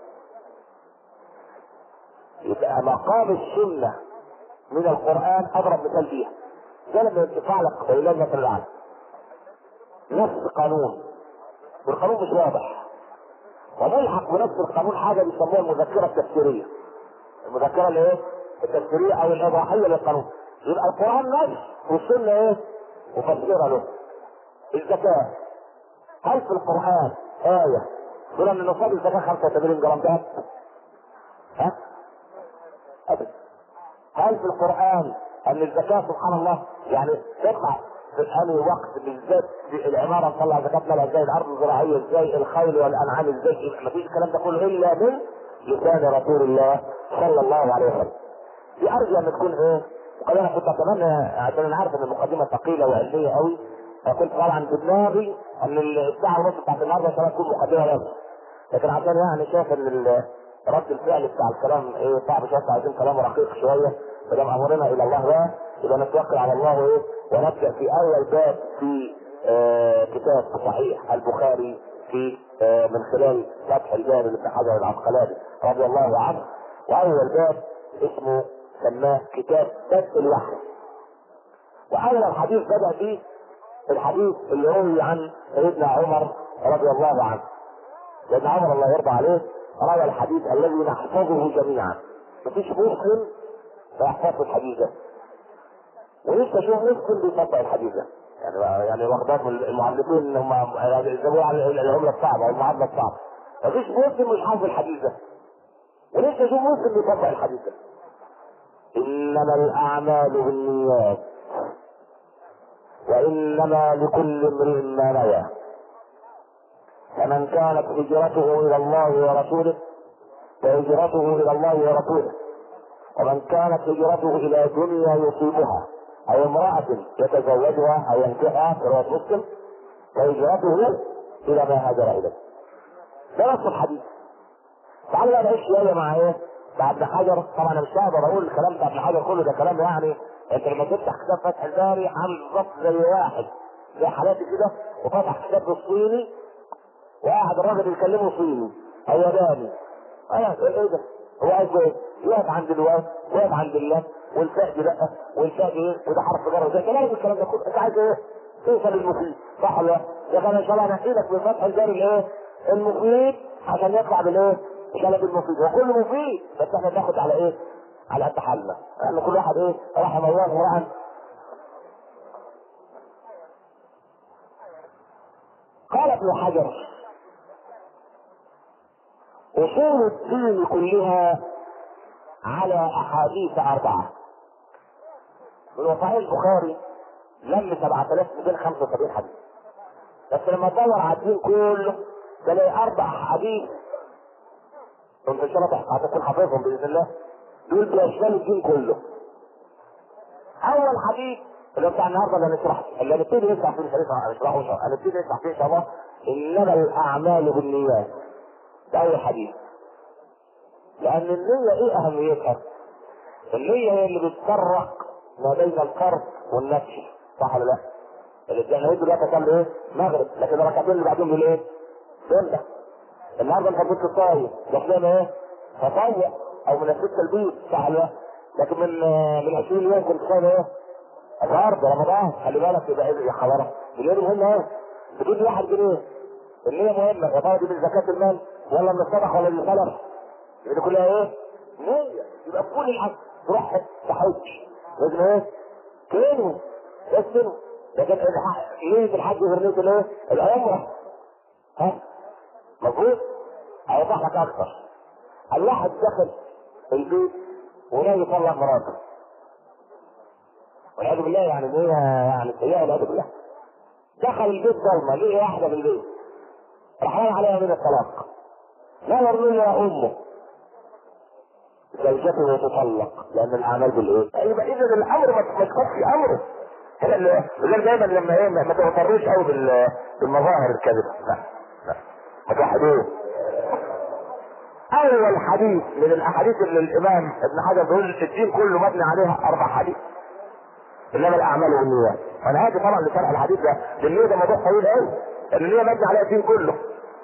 يبقى مقام السنه من القران اضرب مثال فيها ده لما يرتفع لك ولله مثل العالم نفس قانون والقانون مش واضح وملحق بنفس القانون حاجه بيسموها المذكره التفسيريه المذكره الايه؟ التفسيريه او الايضاحيه للقانون يبقى القران نفس والسنه ايه؟ مفسره له الزكاه هل في القران ايه تقول ان نصاب الزكاه 85 جرام ذهب؟ ها؟ ابدا هل في القران ان الزكاه سبحان الله يعني تطلع في انهي وقت بالذات في العماره نطلع زكاه مالها ازاي الارض الزراعيه ازاي الخيل والانعام ازاي ما فيش الكلام ده كله الا من لسان رسول الله صلى الله عليه وسلم دي ارجو ان تكون ايه وقال انا كنت اتمنى عشان انا عارف ان المقدمه ثقيله وعلميه قوي فكنت طبعا بدماغي ان الساعه ونص بتاعت النهارده عشان تكون مقدمه بس لكن عشان يعني شايف ان رد الفعل بتاع الكلام ايه صعب شويه عايزين كلام رقيق شويه فدام امرنا الى الله بقى يبقى نتوكل على الله ايه ونبدا في اول باب في آه كتاب صحيح البخاري في آه من خلال فتح الباب لابن حجر العسقلاني رضي الله عنه واول باب اسمه سماه كتاب بدء الوحي واول حديث بدا فيه الحديث اللي روي عن سيدنا عمر رضي الله عنه سيدنا عمر الله يرضى عليه روى الحديث الذي نحفظه جميعا مفيش مسلم لا يحفظ الحديث ده ولسه شوف مسلم بيطبق الحديث ده يعني يعني واخدين المعلمين ان هم يلزموه على العمله الصعبه او المعادله الصعبه مفيش مسلم مش حافظ الحديث ده ولسه شوف مسلم بيطبق الحديث ده انما الاعمال بالنيات وانما لكل امرئ ما نوى فمن كانت هجرته الى الله ورسوله فهجرته الى الله ورسوله ومن كانت هجرته الى دنيا يصيبها او امرأة يتزوجها او ينكحها في رواية مسلم فهجرته الى ما هاجر اليه. ده نفس الحديث. تعالوا بقى نعيش شوية مع ايه؟ مع ابن حجر طبعا انا مش هقدر اقول الكلام بتاع ابن حجر كله ده كلام يعني انت لما تفتح كتاب فتح الباري عامل بالظبط زي واحد زي حالاتي كده وفتح كتاب بالصيني وقاعد الراجل يكلمه صيني او ياباني ايه ايه ده؟ هو عايز ايه؟ يقف عند الواو ويقف عند الله والفاء دي لا والفاء دي ايه؟ وده حرف جر وده كلام الكلام ده كله انت عايز ايه؟ توصل للمفيد صح ولا لا؟ يا اخي ان شاء الله هنحكي لك بفتح الجار الايه؟ المفيد عشان يطلع بالايه؟ الكلام المفيد وكل مفيد بس احنا بناخد على ايه؟ على قد حالنا يعني كل واحد ايه؟ رحم الله امرأ قال ابن حجر اصول الدين كلها على احاديث اربعه من صحيح البخاري لم 7275 حديث بس لما تدور على الدين كله تلاقي اربع حديث انت ان شاء الله هتكون حافظهم باذن الله دول بيشملوا الدين كله اول حديث اللي هو بتاع النهارده اللي هنشرحه اللي هنبتدي نشرح فيه الحديث هنشرحه ان شاء الله هنبتدي نشرح فيه ان شاء الله انما الاعمال بالنيات ده اول حديث لان النية ايه اهميتها النية هي اللي بتفرق ما بين القرض والنفي صح ولا لا الجماهير دلوقتي كان ايه مغرب لكن الركعتين اللي بعدهم دول ايه سنة النهارده انت كنت صايم داخلين ايه تطوع او من الست البيت صح ولا لا لكن من من 20 يوم كنت صايم ايه فرض رمضان خلي بالك يبقى ايه يا خبره اليوم مهم ايه بتدي واحد جنيه النية مهمة يا ترى دي من زكاة المال ولا من الصدقة ولا من السلف يبقى دي كلها ايه؟ نية يبقى في كل الحج تروح تحج لازم ايه؟ تنوي تسلم لكن نية الحج غير نية الايه؟ العمرة ها؟ مظبوط؟ اوضح لك اكثر الواحد دخل البيت وناوي يطلع مراته والعياذ بالله يعني نية يعني سيئة والعياذ بالله دخل البيت ضلمة ليه واحدة في البيت راح عليها من الطلاق لا يرضي يا امه زوجته تطلق لان الاعمال بالايه؟ يبقى اذا الامر ما تخفي امره هنا اللي دايما لما ايه ما تغتروش قوي بالمظاهر الكاذبه لا لا ما توحدوه اول حديث من الاحاديث اللي الامام ابن حجر بيقول الدين كله مبني عليها اربع حديث انما الاعمال والنيات انا هاجي طبعا لشرح الحديث ده لان ده موضوع طويل قوي لان النيه مبني عليها الدين كله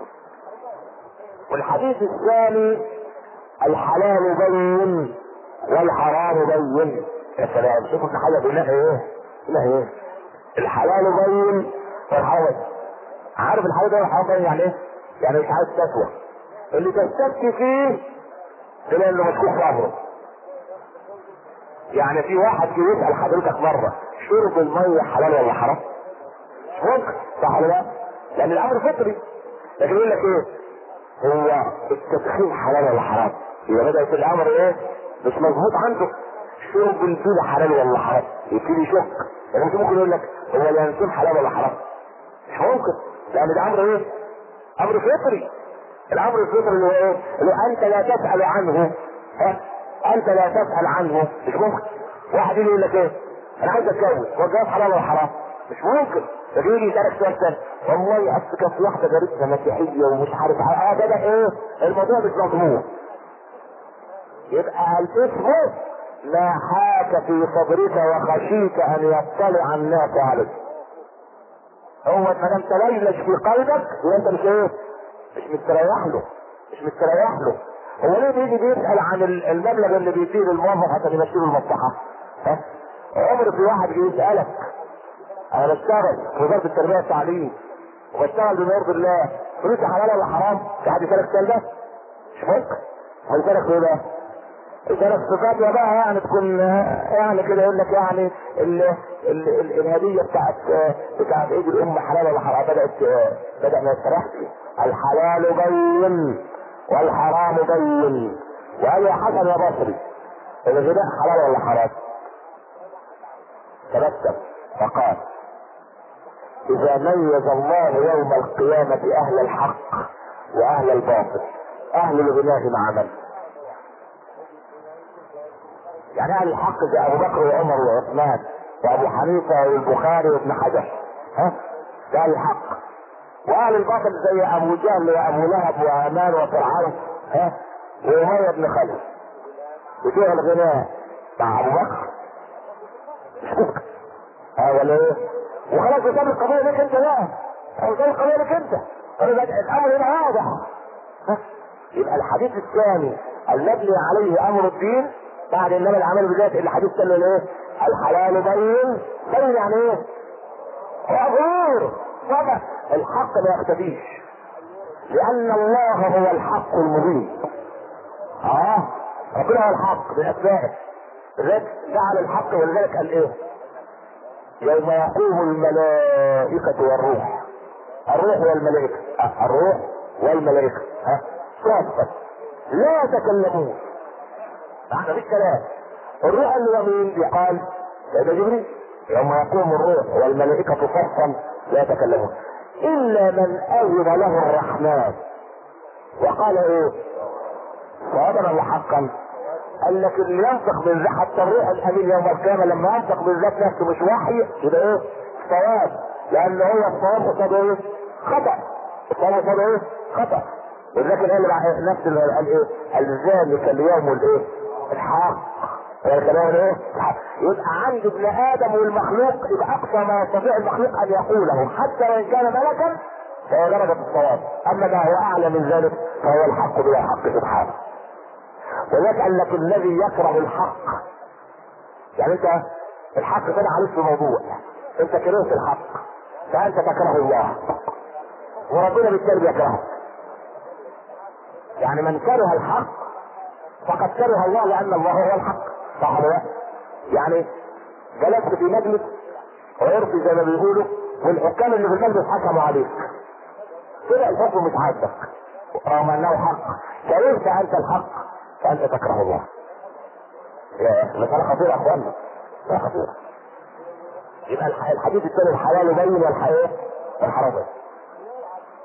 والحديث الثاني الحلال بين والحرام بين يا سلام شوفوا ابن حجر بيقول ايه لا ايه الحلال بين والحرام عارف الحلال ده والحرام بين يعني ايه؟ يعني مش عايز تسوى اللي تستفتي فيه تلاقي انه مشكوك في امره يعني في واحد جه يسال حضرتك مره شرب الميه حلال ولا حرام؟ مش ممكن صح ولا لا؟ لان الامر فطري لكن يقول لك ايه؟ هو التدخين حلال ولا حرام؟ يبقى بدأ في الامر ايه؟ مش مظبوط عنده شرب الفيل حلال ولا حرام؟ يبتدي يشك يعني انت ممكن يقول لك هو الانسان حلال ولا حرام؟ مش ممكن لان ده امر ايه؟ امر فطري الامر الفطري اللي هو ايه؟ اللي هو انت لا تسال عنه ها؟ انت لا تسال عنه مش ممكن واحد يجي يقول لك ايه؟ انا عايز اتجوز هو الجواز حلال ولا حرام؟ مش ممكن لكن يجي يسالك سؤال ثاني والله اصل كان في واحده جارتنا مسيحيه ومش عارف اه ده ايه؟ الموضوع مش مضمون يبقى الاسم ما حاك في صدرك وخشيت ان يطلع الناس عليك هو ما دام تليلج في قلبك يبقى انت مش ايه؟ مش مستريح له مش مستريح له هو ليه بيجي بيسال عن المبلغ اللي بيديه للموظف عشان يمشي له المصلحه؟ ها؟ عمر في واحد يجي يسالك انا بشتغل في وزاره التربيه والتعليم وبشتغل بما يرضي الله فلوسي حلال ولا حرام؟ في حد يسالك السؤال ده؟ مش ممكن هيسالك في ايه بقى؟ ثلاث صفات بقى يعني تكون يعني كده يقول لك يعني ال ال ال الهديه بتاعت بتاعت عيد الام حلال ولا حرام بدات بدا ما يستريحش الحلال بين والحرام بين وقال يا حسن يا بصري الغذاء حلال ولا حرام؟ تبسم فقال اذا ميز الله يوم القيامه اهل الحق واهل الباطل اهل الغناء مع من؟ يعني اهل الحق زي ابو بكر وعمر وعثمان وابو حنيفه والبخاري وابن حجر ها ده اهل الحق واهل الباطل زي ابو جهل وابو لهب وامان وفرعون ها واميه بن خلف بتوع الغناء مع ابو بكر اه ولا ايه؟ وخلاص قدام القضيه ليك انت بقى قدام القضيه ليك انت الامر هنا واضح يبقى الحديث الثاني المبني عليه امر الدين بعد انما العمل بذات الحديث قال له ايه؟ الحلال بين بين يعني ايه؟ ظهور طبعا الحق ما يختفيش لان الله هو الحق المبين اه ربنا هو الحق باسمائه لذلك جعل الحق ولذلك قال ايه؟ يوم يقوم الملائكة والروح الروح والملائكة آه الروح والملائكة ها صافة لا يتكلمون معنى بالكلام الروح اللي هو مين يقال ده جبريل يوم يقوم الروح والملائكة صفا لا يتكلمون إلا من أذن له الرحمن وقال إيه؟ صوابا ولا حقا؟ قال لك اللي ينطق بالذات حتى الروح الامين يوم القيامه لما ينطق بالذات نفسه مش وحي يبقى ايه؟ صواب لان هو الصواب قصاد ايه؟ خطا الصواب قصاد ايه؟ خطا ولذلك قال نفس اللي قال ايه؟ ذلك اليوم الايه؟ الحق الكلام ايه؟ يبقى عند ابن ادم والمخلوق يبقى اقصى ما يستطيع المخلوق ان يقوله حتى وان كان ملكا فهو درجة الصواب اما ما هو اعلى من ذلك فهو الحق بلا حق سبحانه ولذلك قال لك الذي يكره الحق يعني انت الحق طلع عليك في موضوع انت كرهت الحق فانت تكره الله وربنا بالتالي بيكرهك يعني من كره الحق فقد كره الله لان الله هو الحق صح ولا لا؟ يعني جلست في مجلس ويرفي زي ما بيقولوا والحكام اللي في المجلس حكموا عليك طلع الحكم مش عاجبك رغم انه حق كرهت انت الحق فانت تكره الله يا مسألة خطيرة يا اخوانا مسألة خطيرة يبقى الحديث الثاني الحلال بين والحياة والحرام بين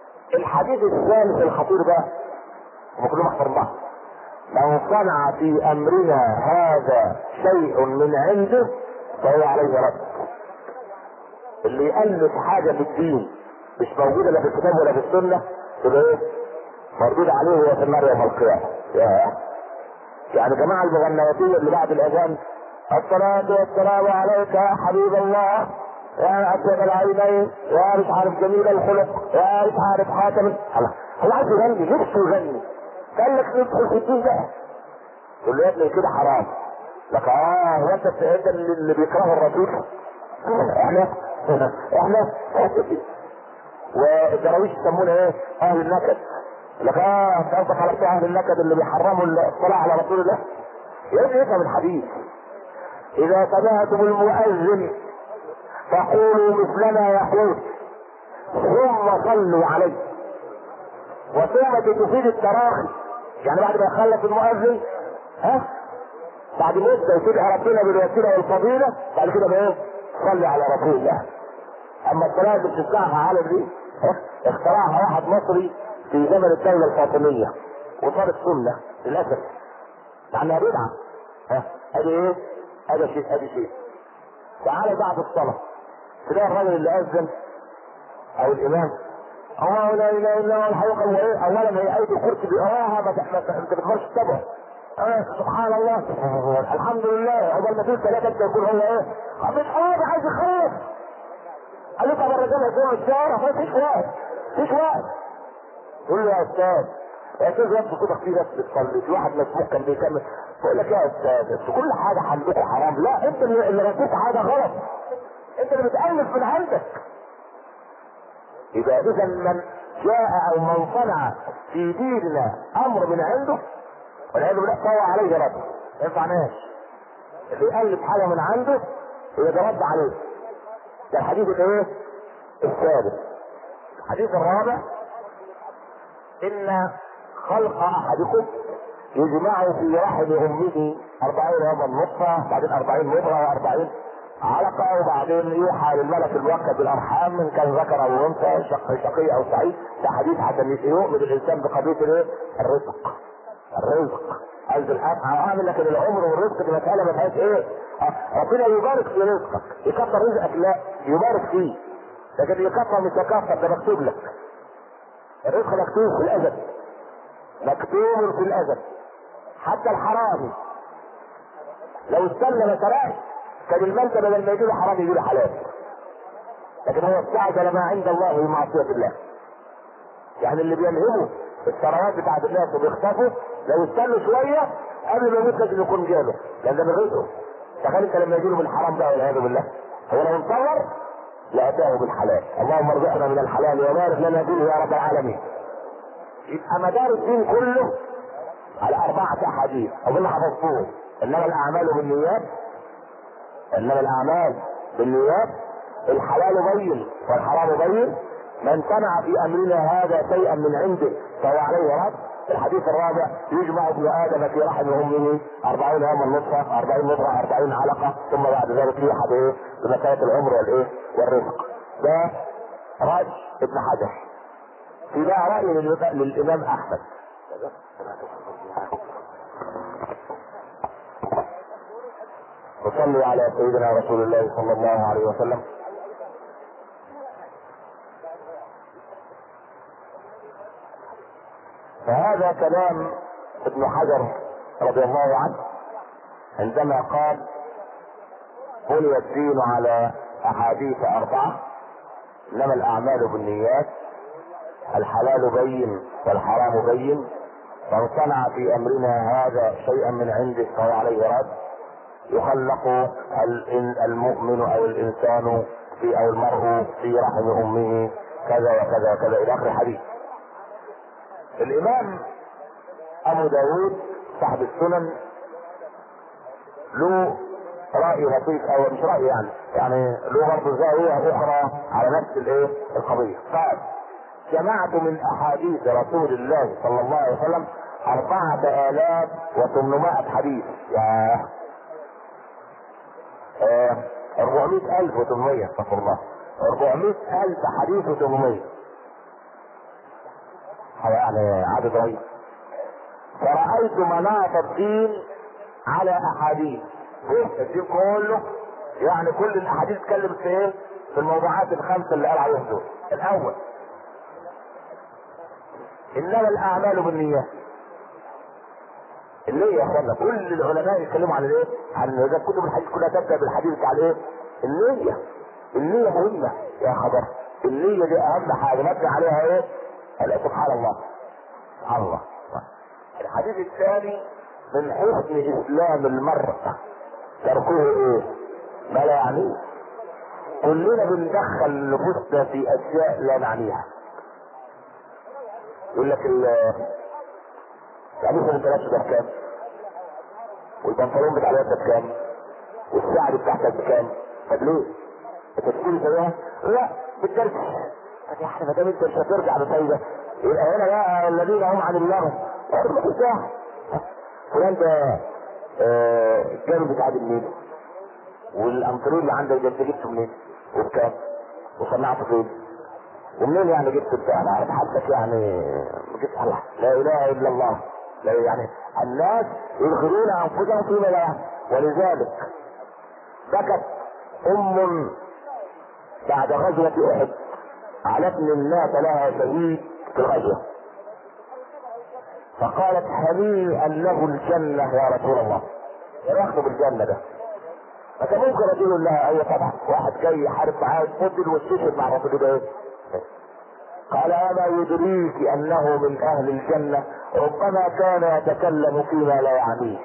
الحديث الثالث الخطير ده هم كلهم احسن بعض من صنع في امرنا هذا شيء من عنده فهو عليه رد اللي يألف حاجة في الدين مش موجودة لا في الكتاب ولا في السنة تبقى ايه؟ مردود عليه وهو في النار يوم القيامة يا يعني جماعة المغنواتية اللي بعد الأذان الصلاة والسلام عليك يا حبيب الله يا أسود العينين يا مش عارف جميل الخلق يا مش عارف حاتم الله هو عايز يغني نفسه يغني قال لك ندخل في الدين ده تقول له يا ابني كده حرام لك اه هو انت انت اللي اللي بيكرهه الرسول احنا احنا والدراويش يسمونا ايه؟ اهل النكد لك اه انت قصدك على بتوع اهل النكد اللي بيحرموا الصلاه على رسول الله يا ابني افهم الحديث اذا سمعتم المؤذن فقولوا مثلما يقول ثم صلوا عليه وثم تفيد التراخي يعني بعد ما يخلص المؤذن ها بعد مدة يتبع ربنا بالوسيلة والفضيلة بعد كده بقى ايه؟ صلي على رسول الله اما الصلاة اللي بتسمعها على دي ها؟ اخترعها واحد مصري في زمن الدولة الفاطمية وصارت سنة للأسف مع انها بدعة ها ادي ايه؟ ادي شيء ادي شيء تعالى بعد الصلاة تلاقي الراجل اللي أذن أو الإمام الله لا اله الا هو الحقيقه هو ايه اولا هي ايه الكرسي بيقراها ما ما- انت ما تقدرش تتابعه آه سبحان الله الحمد لله عقبال ما تقول ثلاثه انت يكون هو ايه مش حاجه عايز يخلص قال له طب الرجال هيكون الشارع ما فيش وقت فيش وقت يقول له يا استاذ يا استاذ انت كده في ناس بتصلي في واحد مسموح كان بيكمل بقول لك يا استاذ انتوا كل حاجه عندكم حرام لا انت اللي اللي ركبت حاجه غلط انت اللي بتالف من عندك يبقى اذا من جاء او من صنع في ديننا امر من عنده والعياذ بالله فهو عليه رد ما ينفعناش اللي يالف حاجه من عنده يبقى رد عليه ده الحديث الايه؟ الثالث الحديث الرابع ان خلق احدكم يجمع في رحم امه أربعين يوما نطفة بعدين أربعين مضغة وأربعين علقة وبعدين يوحى للملك الموكل بالأرحام من كان ذكر أو أنثى شق شقي أو سعيد ده حديث حتى يؤمن الإنسان بقضية الإيه؟ الرزق الرزق عايز الحق عامل لكن العمر والرزق دي مسألة ما فيهاش إيه؟ آه، ربنا يبارك في رزقك يكثر رزقك لا يبارك فيه لكن يكثر مش يكثر ده مكتوب لك الرزق مكتوب في الأزل مكتوب في الأزل حتى الحرامي لو استنى ما سرقش كان المال ده بدل ما يجيله حرام يجيله حلال لكن هو استعجل ما عند الله بمعصية الله يعني اللي بينهبوا الثروات بتاعت الناس وبيخطفوا لو استنوا شوية قبل ما يموت لازم يكون جاله لان ده من رزقه تخيل انت لما يجيله بالحرام بقى والعياذ بالله هو لو انصور لاتاه بالحلال اللهم ارزقنا من الحلال وبارك لنا فيه يا رب العالمين يبقى مدار الدين كله على أربعة أحاديث أظن حفظتوه إنما الأعمال بالنيات إنما الأعمال بالنيات الحلال بين والحرام بين من صنع في أمرنا هذا شيئا من عنده فهو عليه رد الحديث الرابع يجمع ابن آدم في رحم أمه أربعين يوما نطفة أربعين مضغة أربعين علقة ثم بعد ذلك يوحى بإيه بمسألة العمر والإيه والرزق ده رأي ابن حجر في بقى رأي للإمام- للإمام أحمد وصلوا على سيدنا رسول الله صلى الله عليه وسلم فهذا كلام ابن حجر رضي الله عنه عندما قال بني الدين على احاديث اربعه انما الاعمال بالنيات الحلال بين والحرام بين من صنع في امرنا هذا شيئا من عنده فهو عليه رد يخلق ال- المؤمن او الانسان في او المرء في رحم امه كذا وكذا وكذا الى اخر الحديث الامام ابو داود صاحب السنن له رأي لطيف او مش رأي يعني يعني له برضه زاوية اخرى على نفس الايه القضية قال جمعت من احاديث رسول الله صلى الله عليه وسلم اربعة الاف وثمانمائة حديث يا آه، 400 الف وثمانمائة استغفر الله 400 الف حديث وثمانمائة يعني عدد رهيب فرأيت مناط الدين على احاديث الدين كله يعني كل الاحاديث اتكلمت في ايه؟ في الموضوعات الخمسه اللي قال عليهم دول الاول انما الاعمال بالنيات اللي يا اخوانا كل العلماء يتكلموا عن الايه؟ عن اذا كتب الحديث كلها تبدا بالحديث على ايه؟ النية النية مهمة يا خبر النية دي اهم حاجة نبني عليها ايه؟ قال سبحان الله سبحان الله الحديث الثاني من حسن اسلام المرأة تركه ايه؟ ما لا يعنيه كلنا بندخل نفوسنا في اشياء لا نعنيها يقول لك ال القميص اللي انت ده بكام؟ والبنطلون بتاع الواد ده بكام؟ والسعر بتاعتك بكام؟ طب ليه؟ انت تقول كده؟ لا بالدرس طب يا احنا ما دام انت مش هترجع بفايده يبقى هنا بقى الذين هم عن اللغو فلان ده آه، الجانب بتاع منين؟ والامطرين اللي عندك ده انت جبته منين؟ وبكام؟ وصنعته فين؟ ومنين يعني جبت انت انا عارف حالتك يعني جبت الله لا اله الا الله لا يعني الناس يدخلون انفسهم فيما لا يعني ولذلك بكت ام بعد غزوة احد على ابن مات لها شهيد في الغزوة فقالت هنيئا له الجنة يا رسول الله ياخذ بالجنة ده فكان ممكن رجل لها ايوه طبعا واحد جاي يحارب معاه يتفضل واستشهد مع رسول الله قال اما يدريك انه من اهل الجنة ربما كان يتكلم فيما لا يعنيه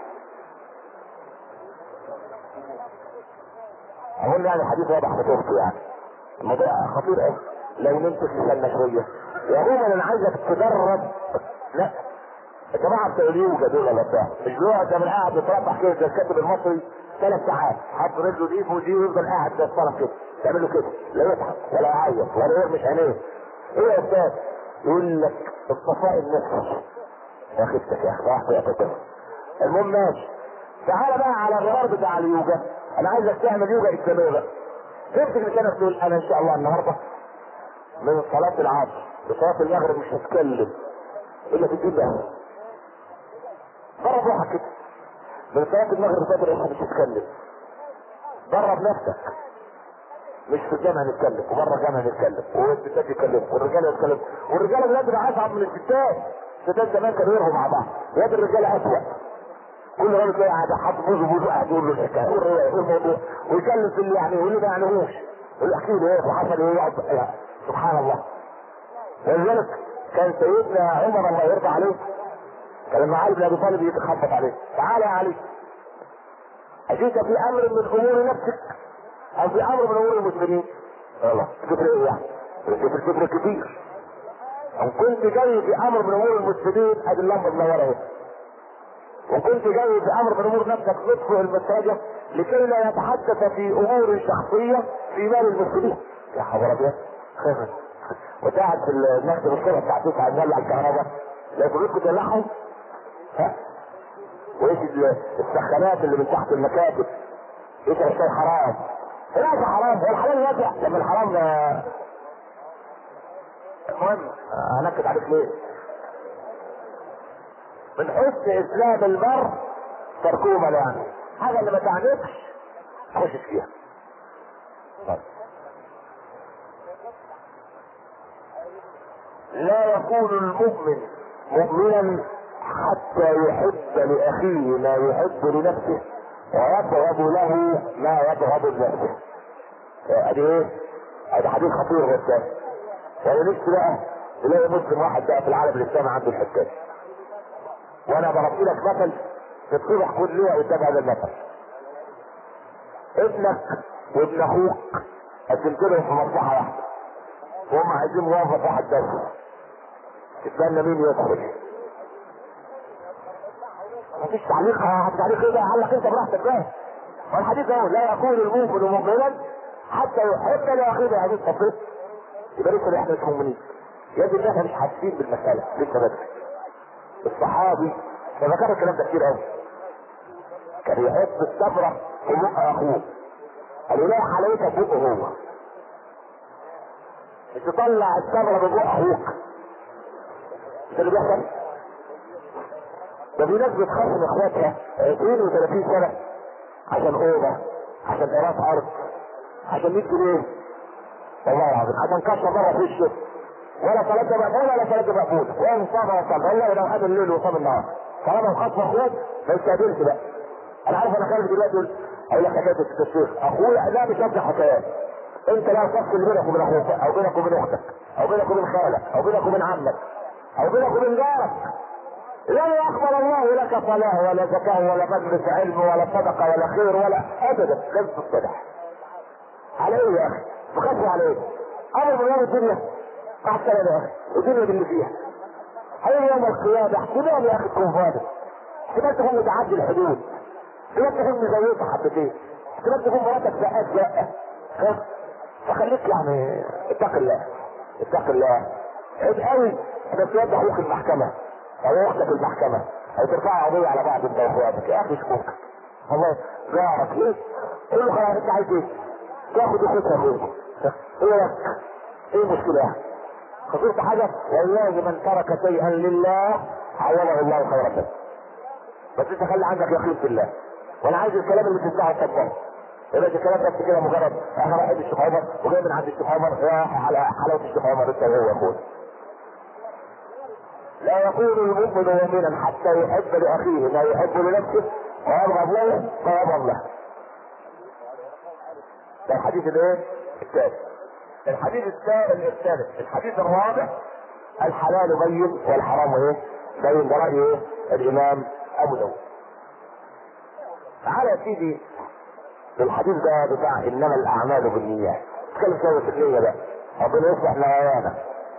اظن يعني حديث واضح خطورته يعني الموضوع خطير قوي لو نمت في الجنة شوية وعموما انا عايزك تدرب لا الجماعة بتوع اليوجا دول ولا بتاع مش دول ده من قاعد بيتربح كده زي الكاتب المصري ثلاث ساعات حط رجله دي في ودي ويفضل قاعد زي الطرف كده تعمل له كده لا يضحك ولا يعيط ولا يرمش عينيه ايه يا استاذ يقول لك الصفاء النفسي يا خفتك يا اخي راح يا المهم ماشي تعالى بقى على الغرار بتاع اليوجا انا عايزك تعمل يوجا اسلاميه بقى تمسك لسانك تقول انا ان شاء الله النهارده من صلاة العصر لصلاة المغرب مش هتكلم الا في الدين ده درب روحك كده من صلاة المغرب لصلاة العصر مش هتكلم درب نفسك مش في الجامعة نتكلم وبره الجامعة نتكلم والستات يتكلموا والرجالة يتكلموا والرجالة دلوقتي بقى اصعب من الستات الستات زمان كانوا يرهوا مع بعض دلوقتي الرجالة اسوأ كل راجل تلاقي قاعد حاطط بوزه بوزه قاعد يقول له الحكايه يقول له ايه الموضوع ويكلم في اللي يعني يقول له ما يعنيهوش يقول له احكي له ايه وحصل ايه يقعد سبحان الله ولذلك كان سيدنا عمر الله يرضى عليه كان لما علي بن ابي طالب يتخبط عليه تعالى يا علي اجيك في امر من امور نفسك او في امر من امور المسلمين الله الفكر ايه يعني شوف الفكر كتير او كنت جاي في امر من امور المسلمين ادي اللمبه منوره اهي وكنت جاي في امر من امور نفسك ندخل المساجد لكي لا يتحدث في امور شخصيه في مال المسلمين يا خبر ابيض وقاعد في المكتب الصبح الساعه 9 نولع الكهرباء لا كلكم تولعهم ها وايش السخانات اللي من تحت المكاتب ايش الشيء حرام لا حرام هو الحلال واسع لما الحرام المهم هنكد عليك ليه من حسن اسلام المرء تركوه مليان حاجه اللي ما تعنيكش خش فيها لا يكون المؤمن مؤمنا حتى يحب لاخيه ما يحب لنفسه ويبغض له ما يبغض لنفسه ادي ايه؟ ادي حديث خطير غدا وانا نفسي بقى تلاقي مسلم واحد بقى في العالم الاسلامي عنده الحكايه وانا بربي لك مثل تتضح كل ليه قدام هذا المثل ابنك وابن اخوك قدمت لهم في مصلحه واحده وهم عايزين موظف واحد بس تستنى مين يدخل مفيش تعليق تعليق ايه بقى علق انت براحتك بقى والحديث اهو لا يكون المؤمن مؤمنا حتى يحب لاخيه هذه التفريط يبقى لسه احنا مش مؤمنين يجب ان احنا مش حاسين بالمساله لسه بدري الصحابي فذكر الكلام ده كتير قوي كان يحط الصبرة في بق اخوه قالوا لا حلاوتها في بقه هو مش تطلع الصبرة ببق اخوك ده اللي بيحصل ده في ناس بتخاصم اخواتها 20 و30 سنه عشان اوضه عشان قراط ارض عشان 100 جنيه والله العظيم عشان كسر مره في وشه ولا صلاة مقبولة ولا صلاة مقبولة ولا صلاة ولا صلاة والله لو قام الليل وصام النهار طالما مخاطب اخوات ما يستقبلش بقى انا عارف انا خارج دلوقتي اقول اقول لك حكايه الشيخ اخويا لا مش هبدا حكايات انت لا تفصل بينك وبين اخوك او بينك وبين اختك او بينك وبين خالك او بينك وبين عمك او بينك وبين جارك لا يقبل الله لك صلاة ولا زكاة ولا مجلس علم ولا صدقة ولا خير ولا ابدا لن تصطلح على ايه يا اخي؟ بخافوا على ايه؟ امر من يوم الدنيا مع السلامة يا اخي الدنيا دي اللي فيها هي يوم القيامة احتمال يا اخي تكون فاضل احتمال تكون متعدي الحدود احتمال تكون مزيفة حبتين احتمال تكون مراتك زقات زقة ها؟ فخليك يعني اتق الله اتق الله عيب قوي انك تودي اخوك المحكمة او اختك المحكمة او ترفع قضية على بعض انت واخواتك يا اخي مش ممكن والله جارك ليه؟ قول له خلاص انت عايز ايه؟ تاخد اخوتها منك ايه لك؟ ايه المشكلة؟ خطيرت حاجة والله من ترك شيئا لله عوضه الله خيرا منه بس انت خلي عندك يقين في الله وانا عايز الكلام اللي تسمعه تطبقه يبقى الكلام بس كده مجرد انا رايح الشيخ عمر وجاي من عند الشيخ عمر رايح على حلاوه الشيخ عمر انت وهو يا اخويا لا يكون المؤمن مؤمنا حتى يحب لاخيه ما يحب لنفسه ويبغض له ما يبغض له ده الحديث الايه؟ الثالث الحديث الثالث الثالث الحديث الرابع الحلال بين والحرام ايه؟ بين ده راي ايه؟ الامام ابو داود تعالى يا سيدي الحديث ده بتاع انما الاعمال بالنيات اتكلم شويه في النيه بقى ربنا يصلح نوايانا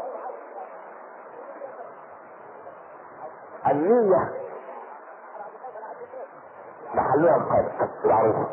النية محلها القلب العروض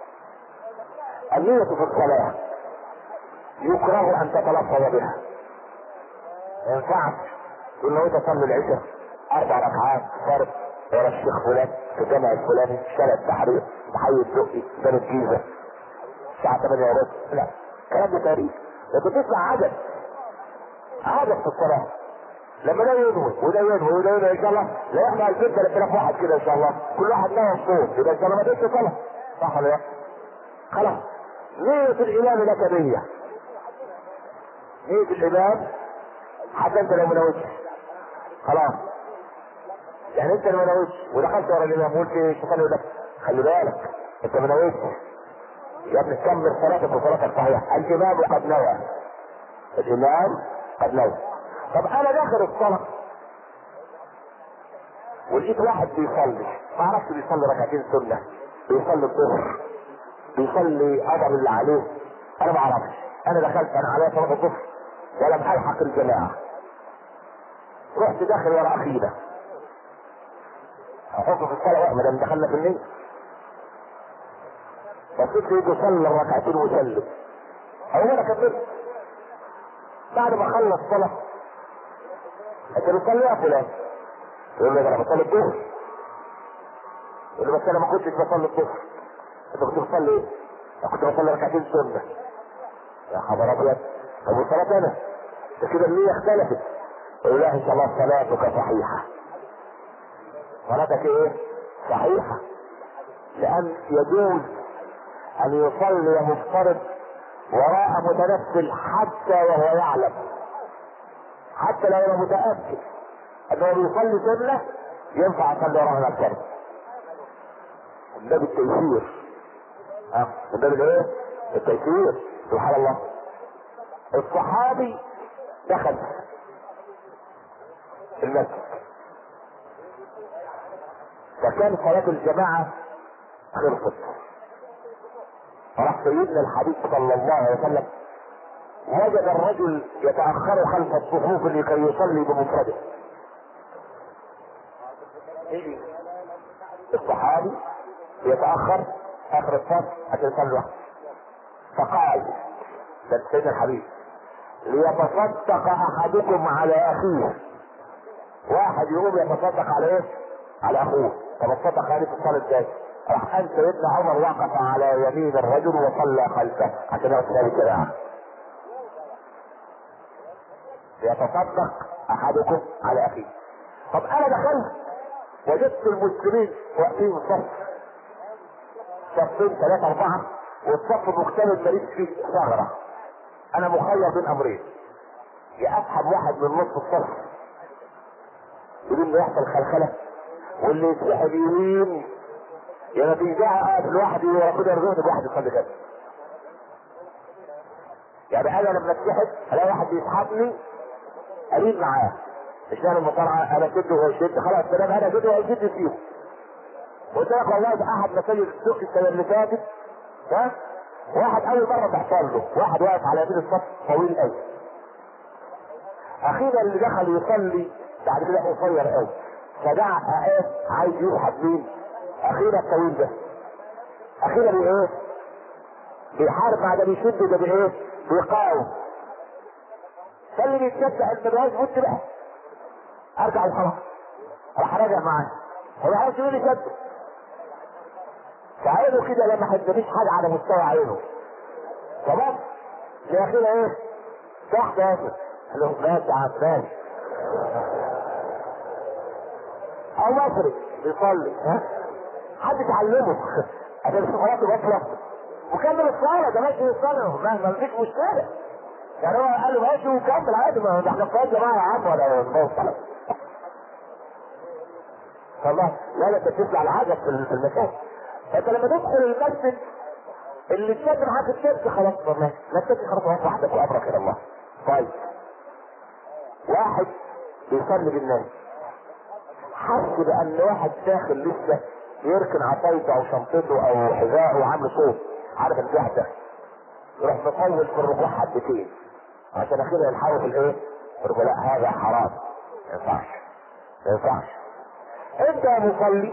النية في الصلاة يكره ان تتلفظ بها ما ينفعش تقول له انت صلي العشاء اربع ركعات فرض ورا الشيخ فلان في الجامع الفلاني في شارع التحرير في حي الدقي بين الجيزه الساعه 8 وربع لا الكلام ده تاريخ انت بتسمع عدد عدد في الصلاه لما ده ينوي وده ينوي وده ينوي ان شاء الله لا احنا 2000 3000 واحد كده ان شاء الله كل واحد له الصوت يبقى ان شاء الله ما تدش صلاه صح ولا لا؟ خلاص نية الإمام لك نية نية الإمام حتى أنت لو ما نويتش خلاص يعني أنت لو ما نويتش ودخلت ورا الإمام وقلت إيه الشيطان يقول لك خلي بالك أنت ما نويتش يا ابني كمل صلاتك وصلاتك صحيحة الإمام قد نوى الإمام قد نوى طب أنا داخل الصلاة ولقيت واحد بيصلي ما اعرفش بيصلي ركعتين سنة بيصلي الظهر بيصلي قدر اللي عليه انا ما اعرفش انا دخلت انا عليا صلاه الظهر ولم الحق الجماعه رحت داخل ورا اخينا احط في الصلاه بقى ما دام دخلنا في النية بصيت لقيته صلى الركعتين وسلم اول انا كملت بعد ما خلص صلاه انت بتصلي يا فلان يقول له ده انا بصلي الظهر يقول له بس انا ما كنتش بصلي الظهر انت كنت بتصلي ايه؟ انا كنت بصلي ركعتين سنة يا خبر ابيض طب والصلاة انا ده كده النية اختلفت يقول لا ان شاء الله صلاتك صحيحة صلاتك ايه؟ صحيحة لان يجوز ان يصلي مفترض وراء متنفل حتى وهو يعلم حتى لو هو متأكد انه بيصلي سنة ينفع يصلي وراء الكلمة ده بالتيسير اه ده بالايه؟ التيسير سبحان الله الصحابي دخل المسجد فكان صلاة الجماعة خلصت فراح سيدنا الحبيب صلى الله عليه وسلم وجد الرجل يتأخر خلف الصفوف لكي يصلي بمفرده الصحابي يتأخر آخر الصف عشان يصلي لوحده فقال ده سيدنا الحبيب ليتصدق أحدكم على أخيه واحد يقوم يتصدق على إيه؟ على أخوه طب الصدق عليه في الصلاة إزاي؟ راح قال سيدنا عمر وقف على يمين الرجل وصلى خلفه عشان يصلي الجماعة يتصدق احدكم على اخيه طب انا دخلت وجدت المسلمين واقفين صف صفين ثلاثة أربعة والصف مكتمل ماليش فيه ثغرة أنا مخير بين أمرين يا أسحب واحد من نص الصف بدون ما يحصل خلخلة واللي يتسحب يمين يا ما فيش داعي اقف لوحدي وربنا يرزقني بواحد يصلي كده يعني انا لما اتسحب الاقي واحد بيسحبني قريب معاه مش انا المصارعه انا شد وهو يشد خلاص تمام انا شد وهو يشد فيهم قلت لك والله ده احد مساجد السوق السنه اللي فاتت ها واحد اول مره تحصل له واحد واقف على يمين الصف طويل قوي اخيرا اللي دخل يصلي بعد كده قصير قوي فدع ايه عايز يسحب مين اخيرا الطويل ده اخيرا بايه بيحارب مع ده بيشد ده بايه بيقاوم فاللي بيتشجع المدرسة قلت بقى ارجع وخلاص راح راجع معاه هو عايز يقول لي شد فعينه كده لما مفيش حاجه على مستوى عينه تمام يا اخي ايه تحت يا اخي قال له ماشي يا عم ماشي او مصري بيصلي ها حد تعلمه عشان الصلاه بطلة وكمل الصلاه ده ماشي يصلي ما فيش مشكله يعني هو قال له ماشي وكمل عادي ما احنا في يا جماعه يا عم ولا نوصل والله لا لا تتفق على حاجه في المكان فانت لما تدخل المسجد اللي تشد معاك الشرك خلاص والله لا تشد خلاص واحد وحدك وامرك الى الله طيب واحد بيصلي بالناس حس بان واحد داخل لسه يركن عصايته او شنطته او حذاءه وعامل صوت عارف ان في واحد داخل يروح مطول في الركوع حبتين عشان اخيرا يلحقوا في الايه؟ يقول لا هذا حرام ما ينفعش ما ينفعش انت يا مصلي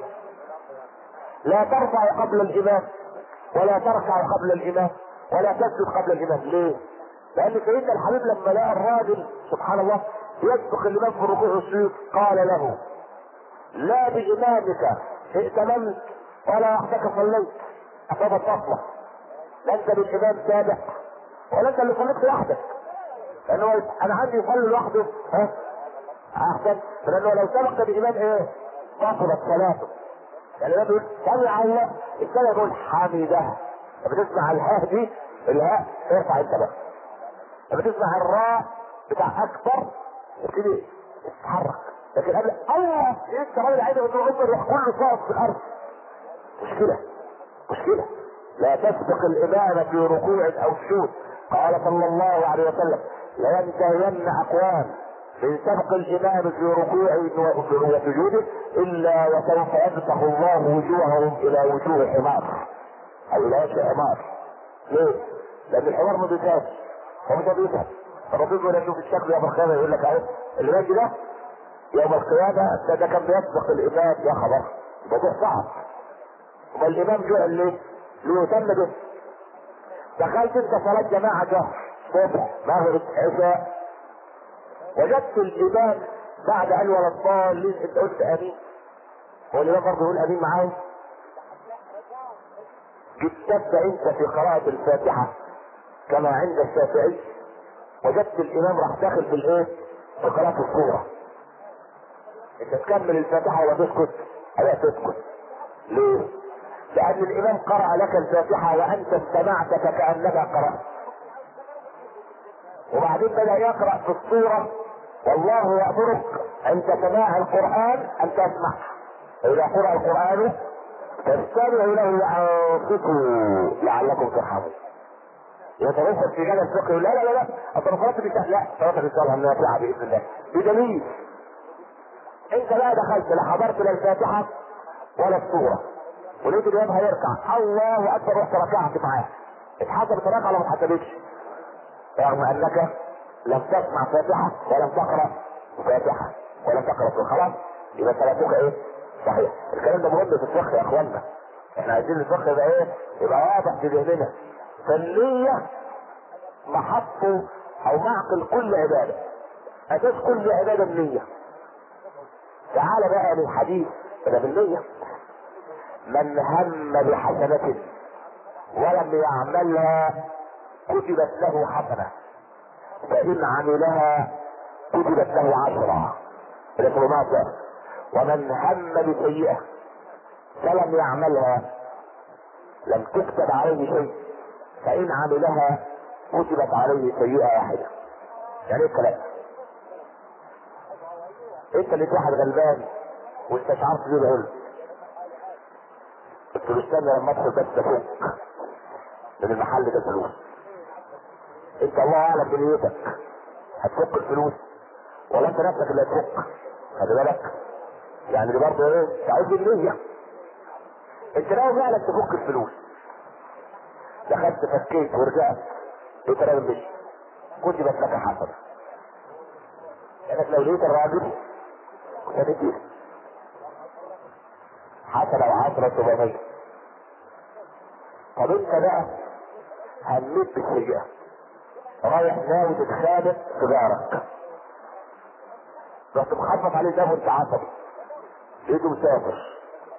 لا ترفع قبل الامام ولا تركع قبل الامام ولا تسجد قبل الامام ليه؟ لان سيدنا الحبيب لما لقى الراجل سبحان الله يسبق الامام في الركوع والسجود قال له لا بامامك ائتممت ولا وحدك صليت اصابت فصله لا انت بالامام سابق ولا انت اللي صليت لوحدك لانه انا عندي يصلي لوحده ها احسن لانه لو سبق بالامام ايه؟ بطلت صلاته يعني ده بيقول سمع الله الثاني يقول حمده لما تسمع الهاء دي الهاء ارفع انت بقى لما تسمع الراء بتاع اكبر ابتدي تتحرك لكن قبل الله انت راجل عايز يقول عمر يروح كله صاف في الارض مشكله مشكله لا تسبق الامامه في ركوع او سجود قال صلى الله عليه وسلم لينتهين اقوام من سبق الامام في ركوعه وسجوده الا وسوف يفتح الله وجوههم الى وجوه حمار او الى وجه حمار ليه؟ لان الحمار ما بيتهاش هو مش بيتهاش الرسول يقول اشوف الشكل يوم القيامه يقول لك اهو اللي ماشي ده يوم القيامه ده, ده كان بيسبق الامام يا خبر الموضوع صعب وما الامام جعل ليه؟ ليهتم به دخلت انت صلاه جماعه جهر صبح مغرب عشاء وجدت الامام بعد ان ولا الضالين انت قلت امين هو الامام برضه يقول امين معاهم جدت انت في قراءة الفاتحة كما عند الشافعي وجدت الامام راح داخل في الايه؟ في قراءة السورة انت تكمل الفاتحة ولا تسكت؟ لا تسكت ليه؟ لأن الإمام قرأ لك الفاتحة وأنت استمعت كأنك قرأت وبعدين بدأ يقرأ في الصورة والله يأمرك عند سماع القرآن أن تسمع إذا قرأ القرآن فاستمعوا له وأنصتوا لعلكم ترحمون يتوسط في هذا الفقه لا لا لا لا أصل صلاة النساء لا صلاة النساء النافعة بإذن الله بدليل أنت بقى دخلت لا حضرت لا الفاتحة ولا السورة ولقيت الإمام هيركع الله أكبر رحت ركعت معاه اتحسبت ركعة ولا ما اتحسبتش رغم انك لم تسمع فاتحة ولم تقرأ فاتحة ولم تقرأ سورة خلاص يبقى صلاتك ايه؟ صحيح الكلام ده مهم في الفقه يا اخوانا احنا عايزين الفقه يبقى ايه؟ يبقى واضح في ذهننا فالنية محط او معقل كل عبادة اساس كل عبادة النية تعال بقى للحديث ده بالنية من هم بحسنة ولم يعملها كتبت له حسنة فإن عملها كتبت له عشرة لكن ماذا ومن هم بسيئة فلم يعملها لم تكتب عليه شيء فإن عملها كتبت عليه سيئة واحدة يعني ايه الكلام انت اللي واحد غلبان واستشعرت بيه العلم قلت له استنى لما ادخل بس افك من المحل ده فلوس انت الله اعلم بنيتك هتفك الفلوس ولا انت نفسك اللي هتفك خلي بالك يعني دي برضه ايه تعود بالنية انت ناوي فعلا تفك الفلوس دخلت فكيت ورجعت لقيت الراجل مشي كتبت لك حسنة لانك لو لقيت الراجل كنت هتديه حسنة وعشرة سبعمية طب انت بقى هميت بالسيئة رايح ناوي تتخانق في جارك رحت مخبط عليه ده وانت عصبي لقيته مسافر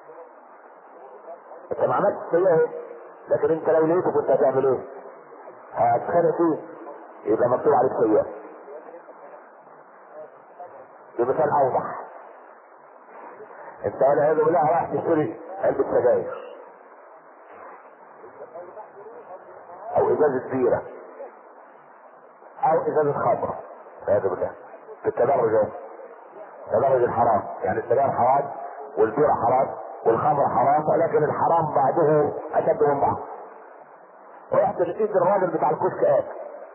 انت ما عملتش سيئة اهي لكن انت لو لقيته كنت هتعمل ايه؟ هتتخانق فيه يبقى مكتوب عليك سيئة بمثال اوضح انت ولا هذا ولا رايح تشتري علبة سجاير او ازازة بيرة او ازازة خمرة والعياذ بالله بالتدرج اهو تدرج الحرام يعني السجاير حرام والبيرة حرام والخمر حرام ولكن الحرام بعده اشد من بعض رحت لقيت الراجل بتاع الكشك قال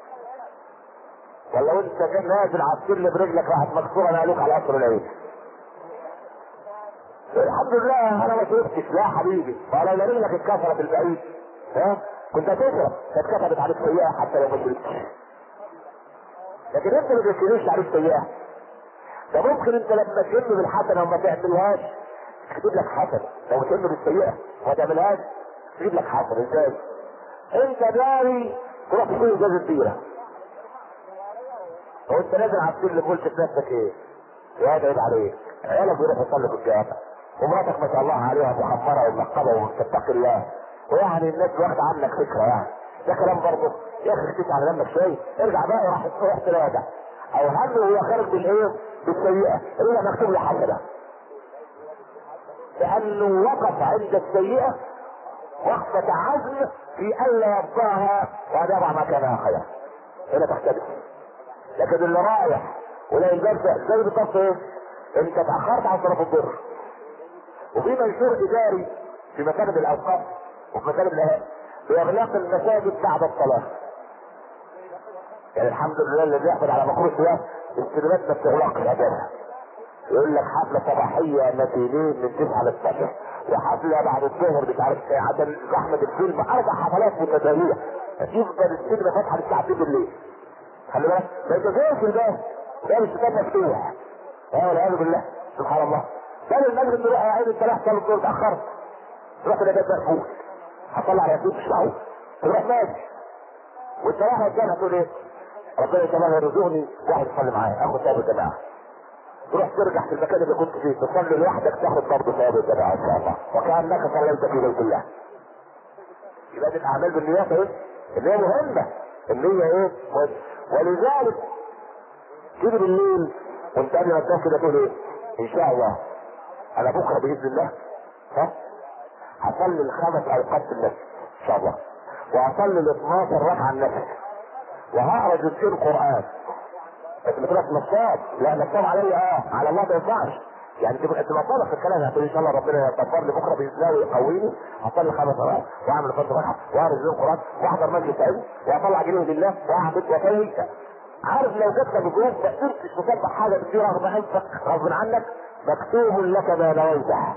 ولا وانت كان نازل على السلم برجلك راحت مكسوره نقلوك على قصر العين الحمد لله انا ما شربتش لا حبيبي ولو لا رجلك اتكسرت البعيد ها كنت هتشرب كانت كتبت عليك سيئه حتى لو ما شربتش لكن انت ما بتشتريش عليك سيئه ده ممكن انت لما تهم بالحسنه وما تعملهاش تكتب لك حسنه لو تهم بالسيئه وما تعملهاش تجيب لك حسنه ازاي؟ انت داري تروح تشتري ازازه بيره وانت نازل على السلم قلت في نفسك ايه؟ يا عيب عليك عيالك بيروحوا يصلوا في الجامع ومراتك ما شاء الله عليها محمره ومنقبه وتتقي الله ويعني الناس واخده عنك فكره يعني ده كلام برضه يا اخي اختفي على دمك شويه ارجع بقى راح تروح تراجع او هم وهو خارج بالايه؟ بالسيئه رجع مكتوب له حسنه لانه وقف عند السيئه وقفة عزم في الا يبقاها وان يضع مكانها خير هنا تختلف لكن اللي رايح ولا الباب زي بالظبط ايه؟ انت اتاخرت عن صلاه الظهر وفي منشور اداري في مكاتب الاوقاف وفي مكاتب الاهالي باغلاق المساجد بعد الصلاه يعني الحمد لله اللي بيحصل على مكروه ده السينمات ما بتغلقش اساسا يقول لك حفله صباحيه متينين من 9 ل 12 وحفله بعد الظهر مش عارف ايه عشان زحمه الفيلم اربع حفلات متتاليه يفضل السينما فاتحه للساعه 2 بالليل خلي بالك ما يتفاجئش ده ده مش كتاب مفتوح اه والعياذ بالله سبحان الله كان المغرب تروح يا عيني انت رايح تصلي الظهر اتاخرت تروح تلاقي باب مقفول هطلع على يديك تشرحه تروح ماشي وانت رايح الجامع تقول ايه؟ ربنا يتمنى يرزقني واحد يصلي معايا اخد ثواب الجماعه تروح ترجع في المكان اللي كنت فيه تصلي لوحدك تاخد برضه ثواب الجماعه ان شاء الله وكانك صليت في بيت الله يبقى دي الاعمال بالنيات ايه؟ اللي هي مهمه اللي هي ايه؟ مهمة. ولذلك تيجي بالليل وانت قبل ما تنام كده تقول ايه؟ ان شاء الله انا بكره باذن الله ها؟ هصلي الخمس اوقات في المسجد ان شاء الله وهصلي ال 12 ركعه النفس وهقرا جزئين قران بس ما تبقاش نصاب لا نصاب علي اه على الله ما ينفعش يعني تبقى تبقى صادق في الكلام هتقول ان شاء الله ربنا يكبر لي بكره باذن الله ويقويني هصلي خمس صلوات واعمل فرض ركعه واقرا جزئين قران واحضر مجلس علم واطلع جنيه لله واعبد واسوي عارف لو جبت بجروب ما قدرتش تصبح حاجه دي رغم انفك غصب عنك مكتوب لك ما نويته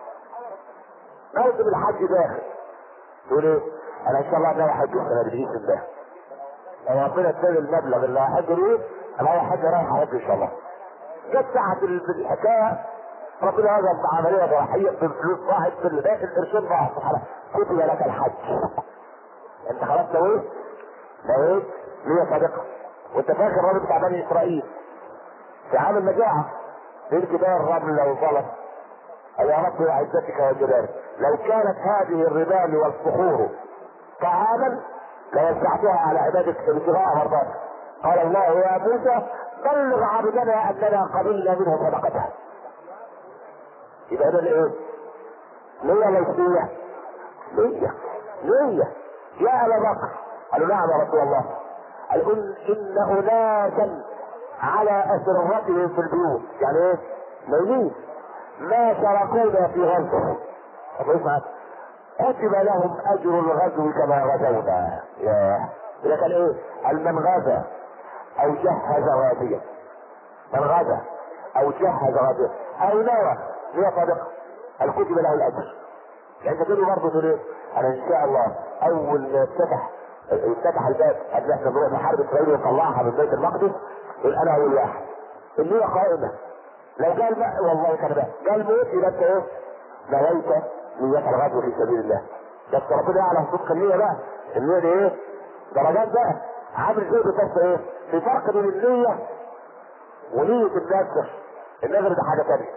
موسم الحج داخل تقول ايه؟ انا ان شاء الله ناوي احج السنه دي باذن الله لو ربنا اداني المبلغ اللي هحج بيه انا رايح حج رايح احج ان شاء الله جت ساعة الحكاية ربنا هذا عملية جراحية بفلوس راحت في الباقي القرشين راحت سبحانه كتب لك الحج انت خلاص سويت سويت ليه صادقة وانت فاكر الراجل بتاع بني اسرائيل في عام المجاعة بين جبال الرمل والزلط يا رب وعزتك وجلالك لو كانت هذه الرمال والصخور طعاما لوزعتها على عبادك ابتغاء مرضاتك قال الله يا موسى بلغ عبدنا اننا قبلنا منه صدقته يبقى ده ايه؟ نية ليس نية نية نية يا ابا بكر قالوا نعم يا رسول الله قال ان اناسا على اسرتهم في البيوت يعني ايه؟ نايمين ما شاركونا في غزوه طب اسمع كتب لهم اجر الغزو كما غزونا يا ده كان ايه؟ قال من غزا او جهز غازيا من غزا او جهز غازيا او نوى هي صادقه قال كتب له الاجر يعني انت تقول برضه تقول ايه؟ انا ان شاء الله اول ما افتتح افتتح الباب قبل احنا نروح نحارب اسرائيل ونطلعها من بيت المقدس يقول انا اول واحد النية قائمة لو قال بقى والله كان بقى قال موت يبقى انت ايه؟ نويت نية الغزو في سبيل الله بس ربنا يعلم صدق النية بقى النية دي ايه؟ درجات بقى عامل زي بس ايه؟ في فرق بين النية ونية النذر النذر ده حاجة تانية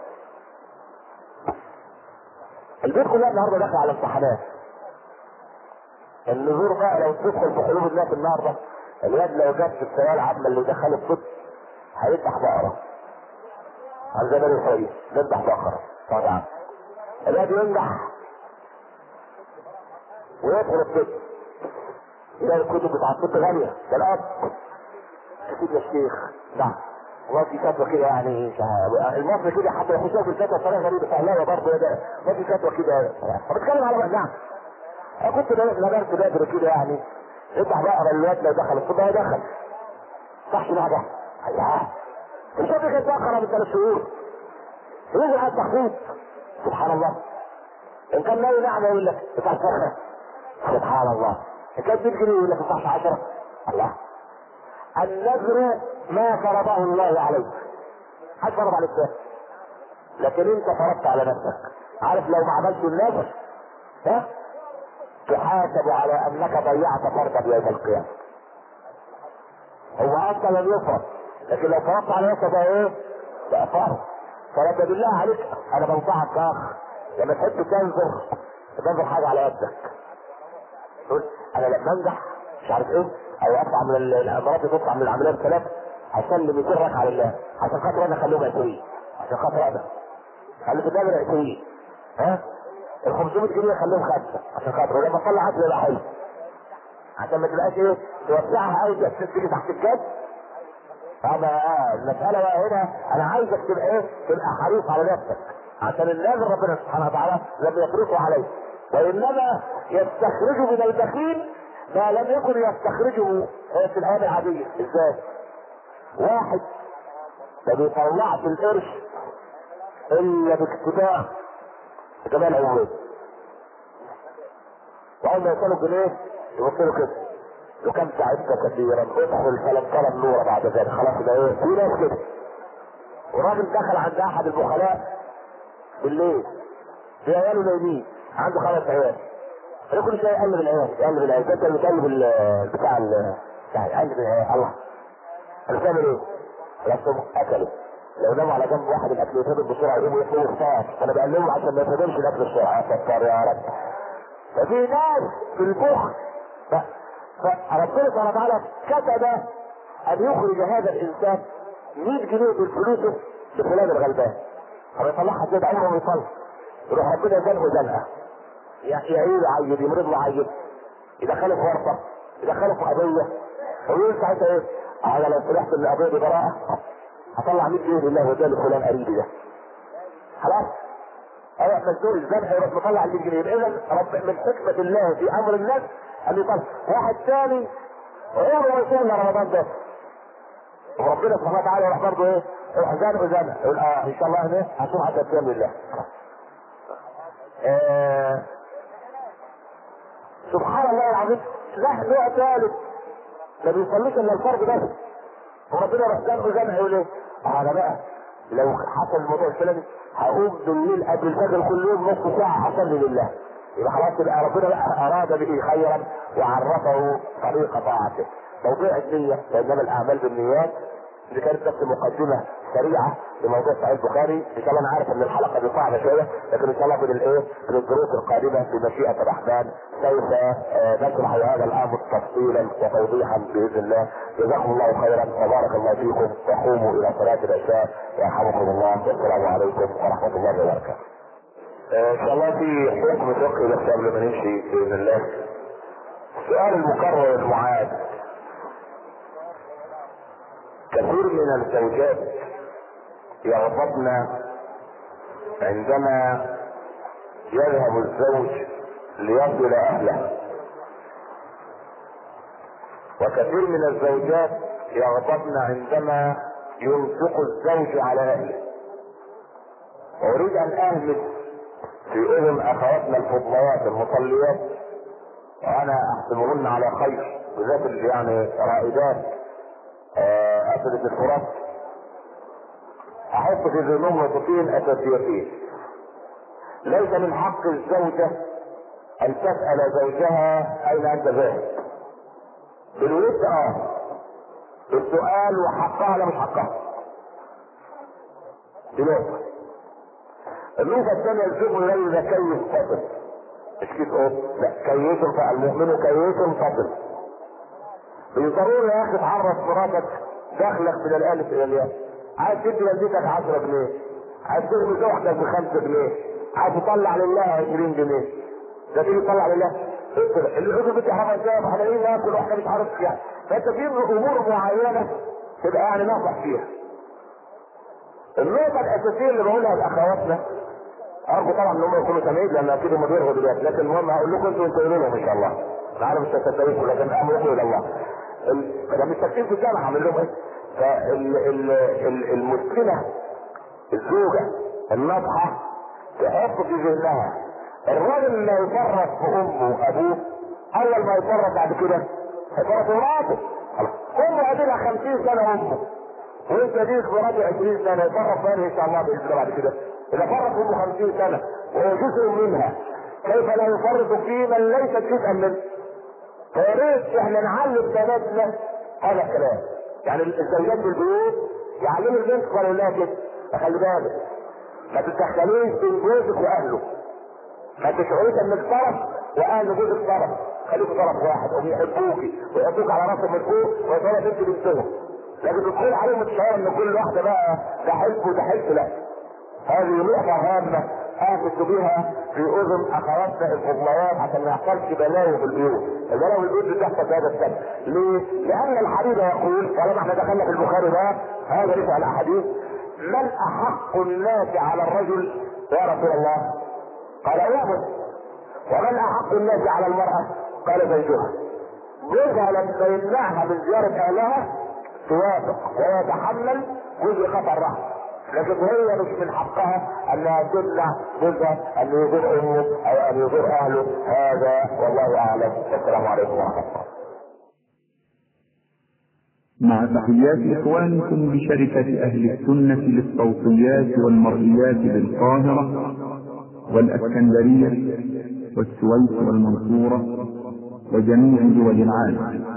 البيت كلها النهارده داخل على امتحانات النذور بقى لو تدخل في قلوب الناس النهارده الواد لو جاب في الثانويه العامه اللي دخله الطب هيذبح بقره على زي بني اسرائيل نذبح بقره طبعا الواد ينجح ويدخل الطب يلاقي الكتب بتاع الطب غاليه ده الاب كتب يا شيخ نعم والله في فتوى كده يعني مش عارف. المصري كده حتى لو شاف الفتوى بطريقه غريبه فهلاوي برضه ده ما في فتوى كده فبتكلم على نعم انا كنت لبرت بدري كده يعني افتح بقرا الواد لو دخل الطب هيدخل صح بقى ده الله مش فاكر كانت بقره من ثلاث شهور ينزل على التخطيط سبحان الله ان كان ناوي نعمه يقول لك بتاع فرخه سبحان الله ان كان 100 جنيه يقول لك بتاع 10 الله النذر ما فرضه الله عليك حد فرض عليك ده لكن انت فرضت على نفسك عارف لو ما عملتش النذر ها تحاسب على انك ضيعت فرضا يوم القيامه هو اصلا لم يفرض لكن لو فرضت على نفسك ده ايه؟ ده فرض فلما بالله عليك انا بنصحك يا اخ لما تحب تنظر تنظر حاجه على يدك تقول انا لما انجح مش عارف ايه او اطلع من الامارات تطلع من العمليه بثلاث هسلم 200 ركعه لله عشان خاطر انا اخليهم 20 عشان خاطر انا خلي في الدبر 20 ها ال 500 جنيه خليهم خمسه عشان خاطر ولما اطلع عشرة يبقى حلو عشان ما تبقاش ايه توسعها قوي تيجي تحت الكاس هذا آه المسألة بقى هنا أنا عايزك تبقى إيه؟ تبقى حريص على نفسك عشان الناس ربنا سبحانه وتعالى لم يتركه عليه وإنما يستخرج من البخيل ما لم يكن يستخرجه في الأيام العادية إزاي؟ واحد ما بيطلعش القرش إلا باكتباع جمال عمره وأول ما يوصلوا جنيه يوصلوا كده لو كان ساعدت كثيرا ادخل فلم ترى النور بعد ذلك خلاص ده ايه في ناس كده وراجل دخل عند احد البخلاء بالليل في عياله نايمين عنده خمس عيال كل شويه يقلب العيال يقلب العيال انت اللي بتقلب بتاع بتاع يقلب العيال الله انا بتعمل ايه؟ لازم اكلوا لو ناموا على جنب واحد الاكل يتهبط بسرعه يقوموا ياكلوا خفاف انا بقلبهم عشان ما يتهبطش الاكل بسرعه يا ستار يا رب ففي ناس في البخل فربنا سبحانه وتعالى كتب ان يخرج هذا الانسان 100 جنيه من فلوسه لفلان الغلبان فبيطلعها كده عمره ما يطلع يروح ربنا زنقه زنقه يعيد عيد يمرض له عيد يدخله في ورطه يدخله في قضيه ويقول ساعتها ايه؟ انا لو طلعت من القضيه دي براءه هطلع 100 جنيه لله وده لفلان قريبي ده خلاص ايوه مزنوق الزنقه يروح مطلع ال 100 جنيه اذا رب من حكمه الله في امر الناس قال لي طب واحد ثاني عمره ما يصلي رمضان ده وربنا سبحانه وتعالى يروح برضه ايه؟ يروح زانق زانق يقول اه ان شاء الله هنا هصوم حتى الصيام لله. آه سبحان الله العظيم له نوع ثالث ما بيصليش الا الفرض بس وربنا يروح زانق زانق يقول ايه؟ اه انا بقى لو حصل الموضوع الفلاني هقوم بالليل قبل الفجر كل يوم نص ساعه اصلي لله. يبقى خلاص يبقى ربنا بقى اراد به خيرا وعرفه طريق طاعته موضوع النية وانما الاعمال بالنيات اللي كانت بس مقدمة سريعه في موضوع صحيح البخاري ان شاء الله انا عارف ان الحلقه دي صعبه شويه لكن ان شاء الله من الايه من الدروس القادمه بمشيئه الرحمن سوف آه، نشرح هذا الامر تفصيلا وتوضيحا باذن الله جزاكم الله خيرا وبارك الله فيكم وقوموا الى صلاه العشاء يرحمكم الله والسلام عليكم ورحمه الله وبركاته. آه، ان شاء الله في حكم فقهي بس قبل ما نمشي باذن الله السؤال المكرر المعاد كثير من الزوجات يغضبن عندما يذهب الزوج ليصل اهله وكثير من الزوجات يغضبن عندما ينفق الزوج على اهله واريد ان اهمس في اذن اخواتنا الفضليات المصليات وانا احسبهن على خير بالذات اللي يعني رائدات آه، اسدة الفرات احط في ذهنهم نقطتين اساسيتين ليس من حق الزوجة ان تسأل زوجها اين انت ذاهب بالود اه السؤال وحقها لا مش حقها دي نقطة النقطة الثانية الزوج لا يكيف فصل مش كيف اوض لا كيف فالمؤمن كيف فصل ضروري يا اخي تعرف مراتك دخلك من الالف الى الياء عايز تدي والدتك 10 جنيه عايز تغني زوجتك ب 5 جنيه عايز تطلع لله 20 جنيه ده تيجي تطلع لله العذر بتاع احنا جايب احنا ايه ناكل واحنا مش عارف يعني فانت في امور معينه تبقى يعني ناصح فيها النقطه الاساسيه اللي بقولها لاخواتنا ارجو طبعا ان هم يكونوا سامعين لان اكيد هم بيرغوا دلوقتي لكن المهم هقول لكم انتوا انتوا لهم ان شاء الله انا عارف مش هتستريحوا لكن امركم الى الله ده مش تفكير في الجامعه هعمل لهم ايه فالمشكله الزوجه الناصحه تحط في ذهنها الراجل اللي يفرط في امه وابوه اول ما يفرط بعد كده هيفرط في مراته امه قابلها 50 سنه امه وانت ديك مراته 20 سنه يفرط فين ان شاء الله باذن الله بعد كده اذا فرط امه 50 سنه وهو جزء منها كيف لا يفرط في من ليس جزءا منه فيا ريت احنا نعلم بناتنا هذا الكلام يعني الزوجات بالبيوت يعلموا البنت قالوا لها كده خلي بالك ما تتدخليش بين جوزك واهله ما تشعريش انك طرف واهل جوزك طرف خليكوا طرف واحد وبيحبوكي ويحبوك على راسهم من فوق ويقولوا انت بنتهم لكن تدخل عليهم الشعور ان كل واحده بقى ده حلف وده حلف لا هذه نقطة هامة آخذ بها في أذن أخواتنا الفضليات عشان ما يحصلش بلاوي في البيوت، البلاوي في البيوت بتحصل في هذا السبب، ليه؟ لأن الحديث يقول طالما احنا دخلنا في البخاري بقى هذا ليس على أحاديث من أحق الناس على الرجل يا رسول الله؟ قال أمه ومن أحق الناس على المرأة؟ قال زوجها جوزها لما يمنعها من زيارة أهلها توافق ويتحمل جزء خطر رحمه لكن هي مش من حقها انها تمنع جوزها ان يزور امه او ان يزور اهله هذا والله اعلم والسلام عليكم ورحمه الله مع تحيات إخوانكم بشركة أهل السنة للصوتيات والمرئيات بالقاهرة والأسكندرية والسويس والمنصورة وجميع دول العالم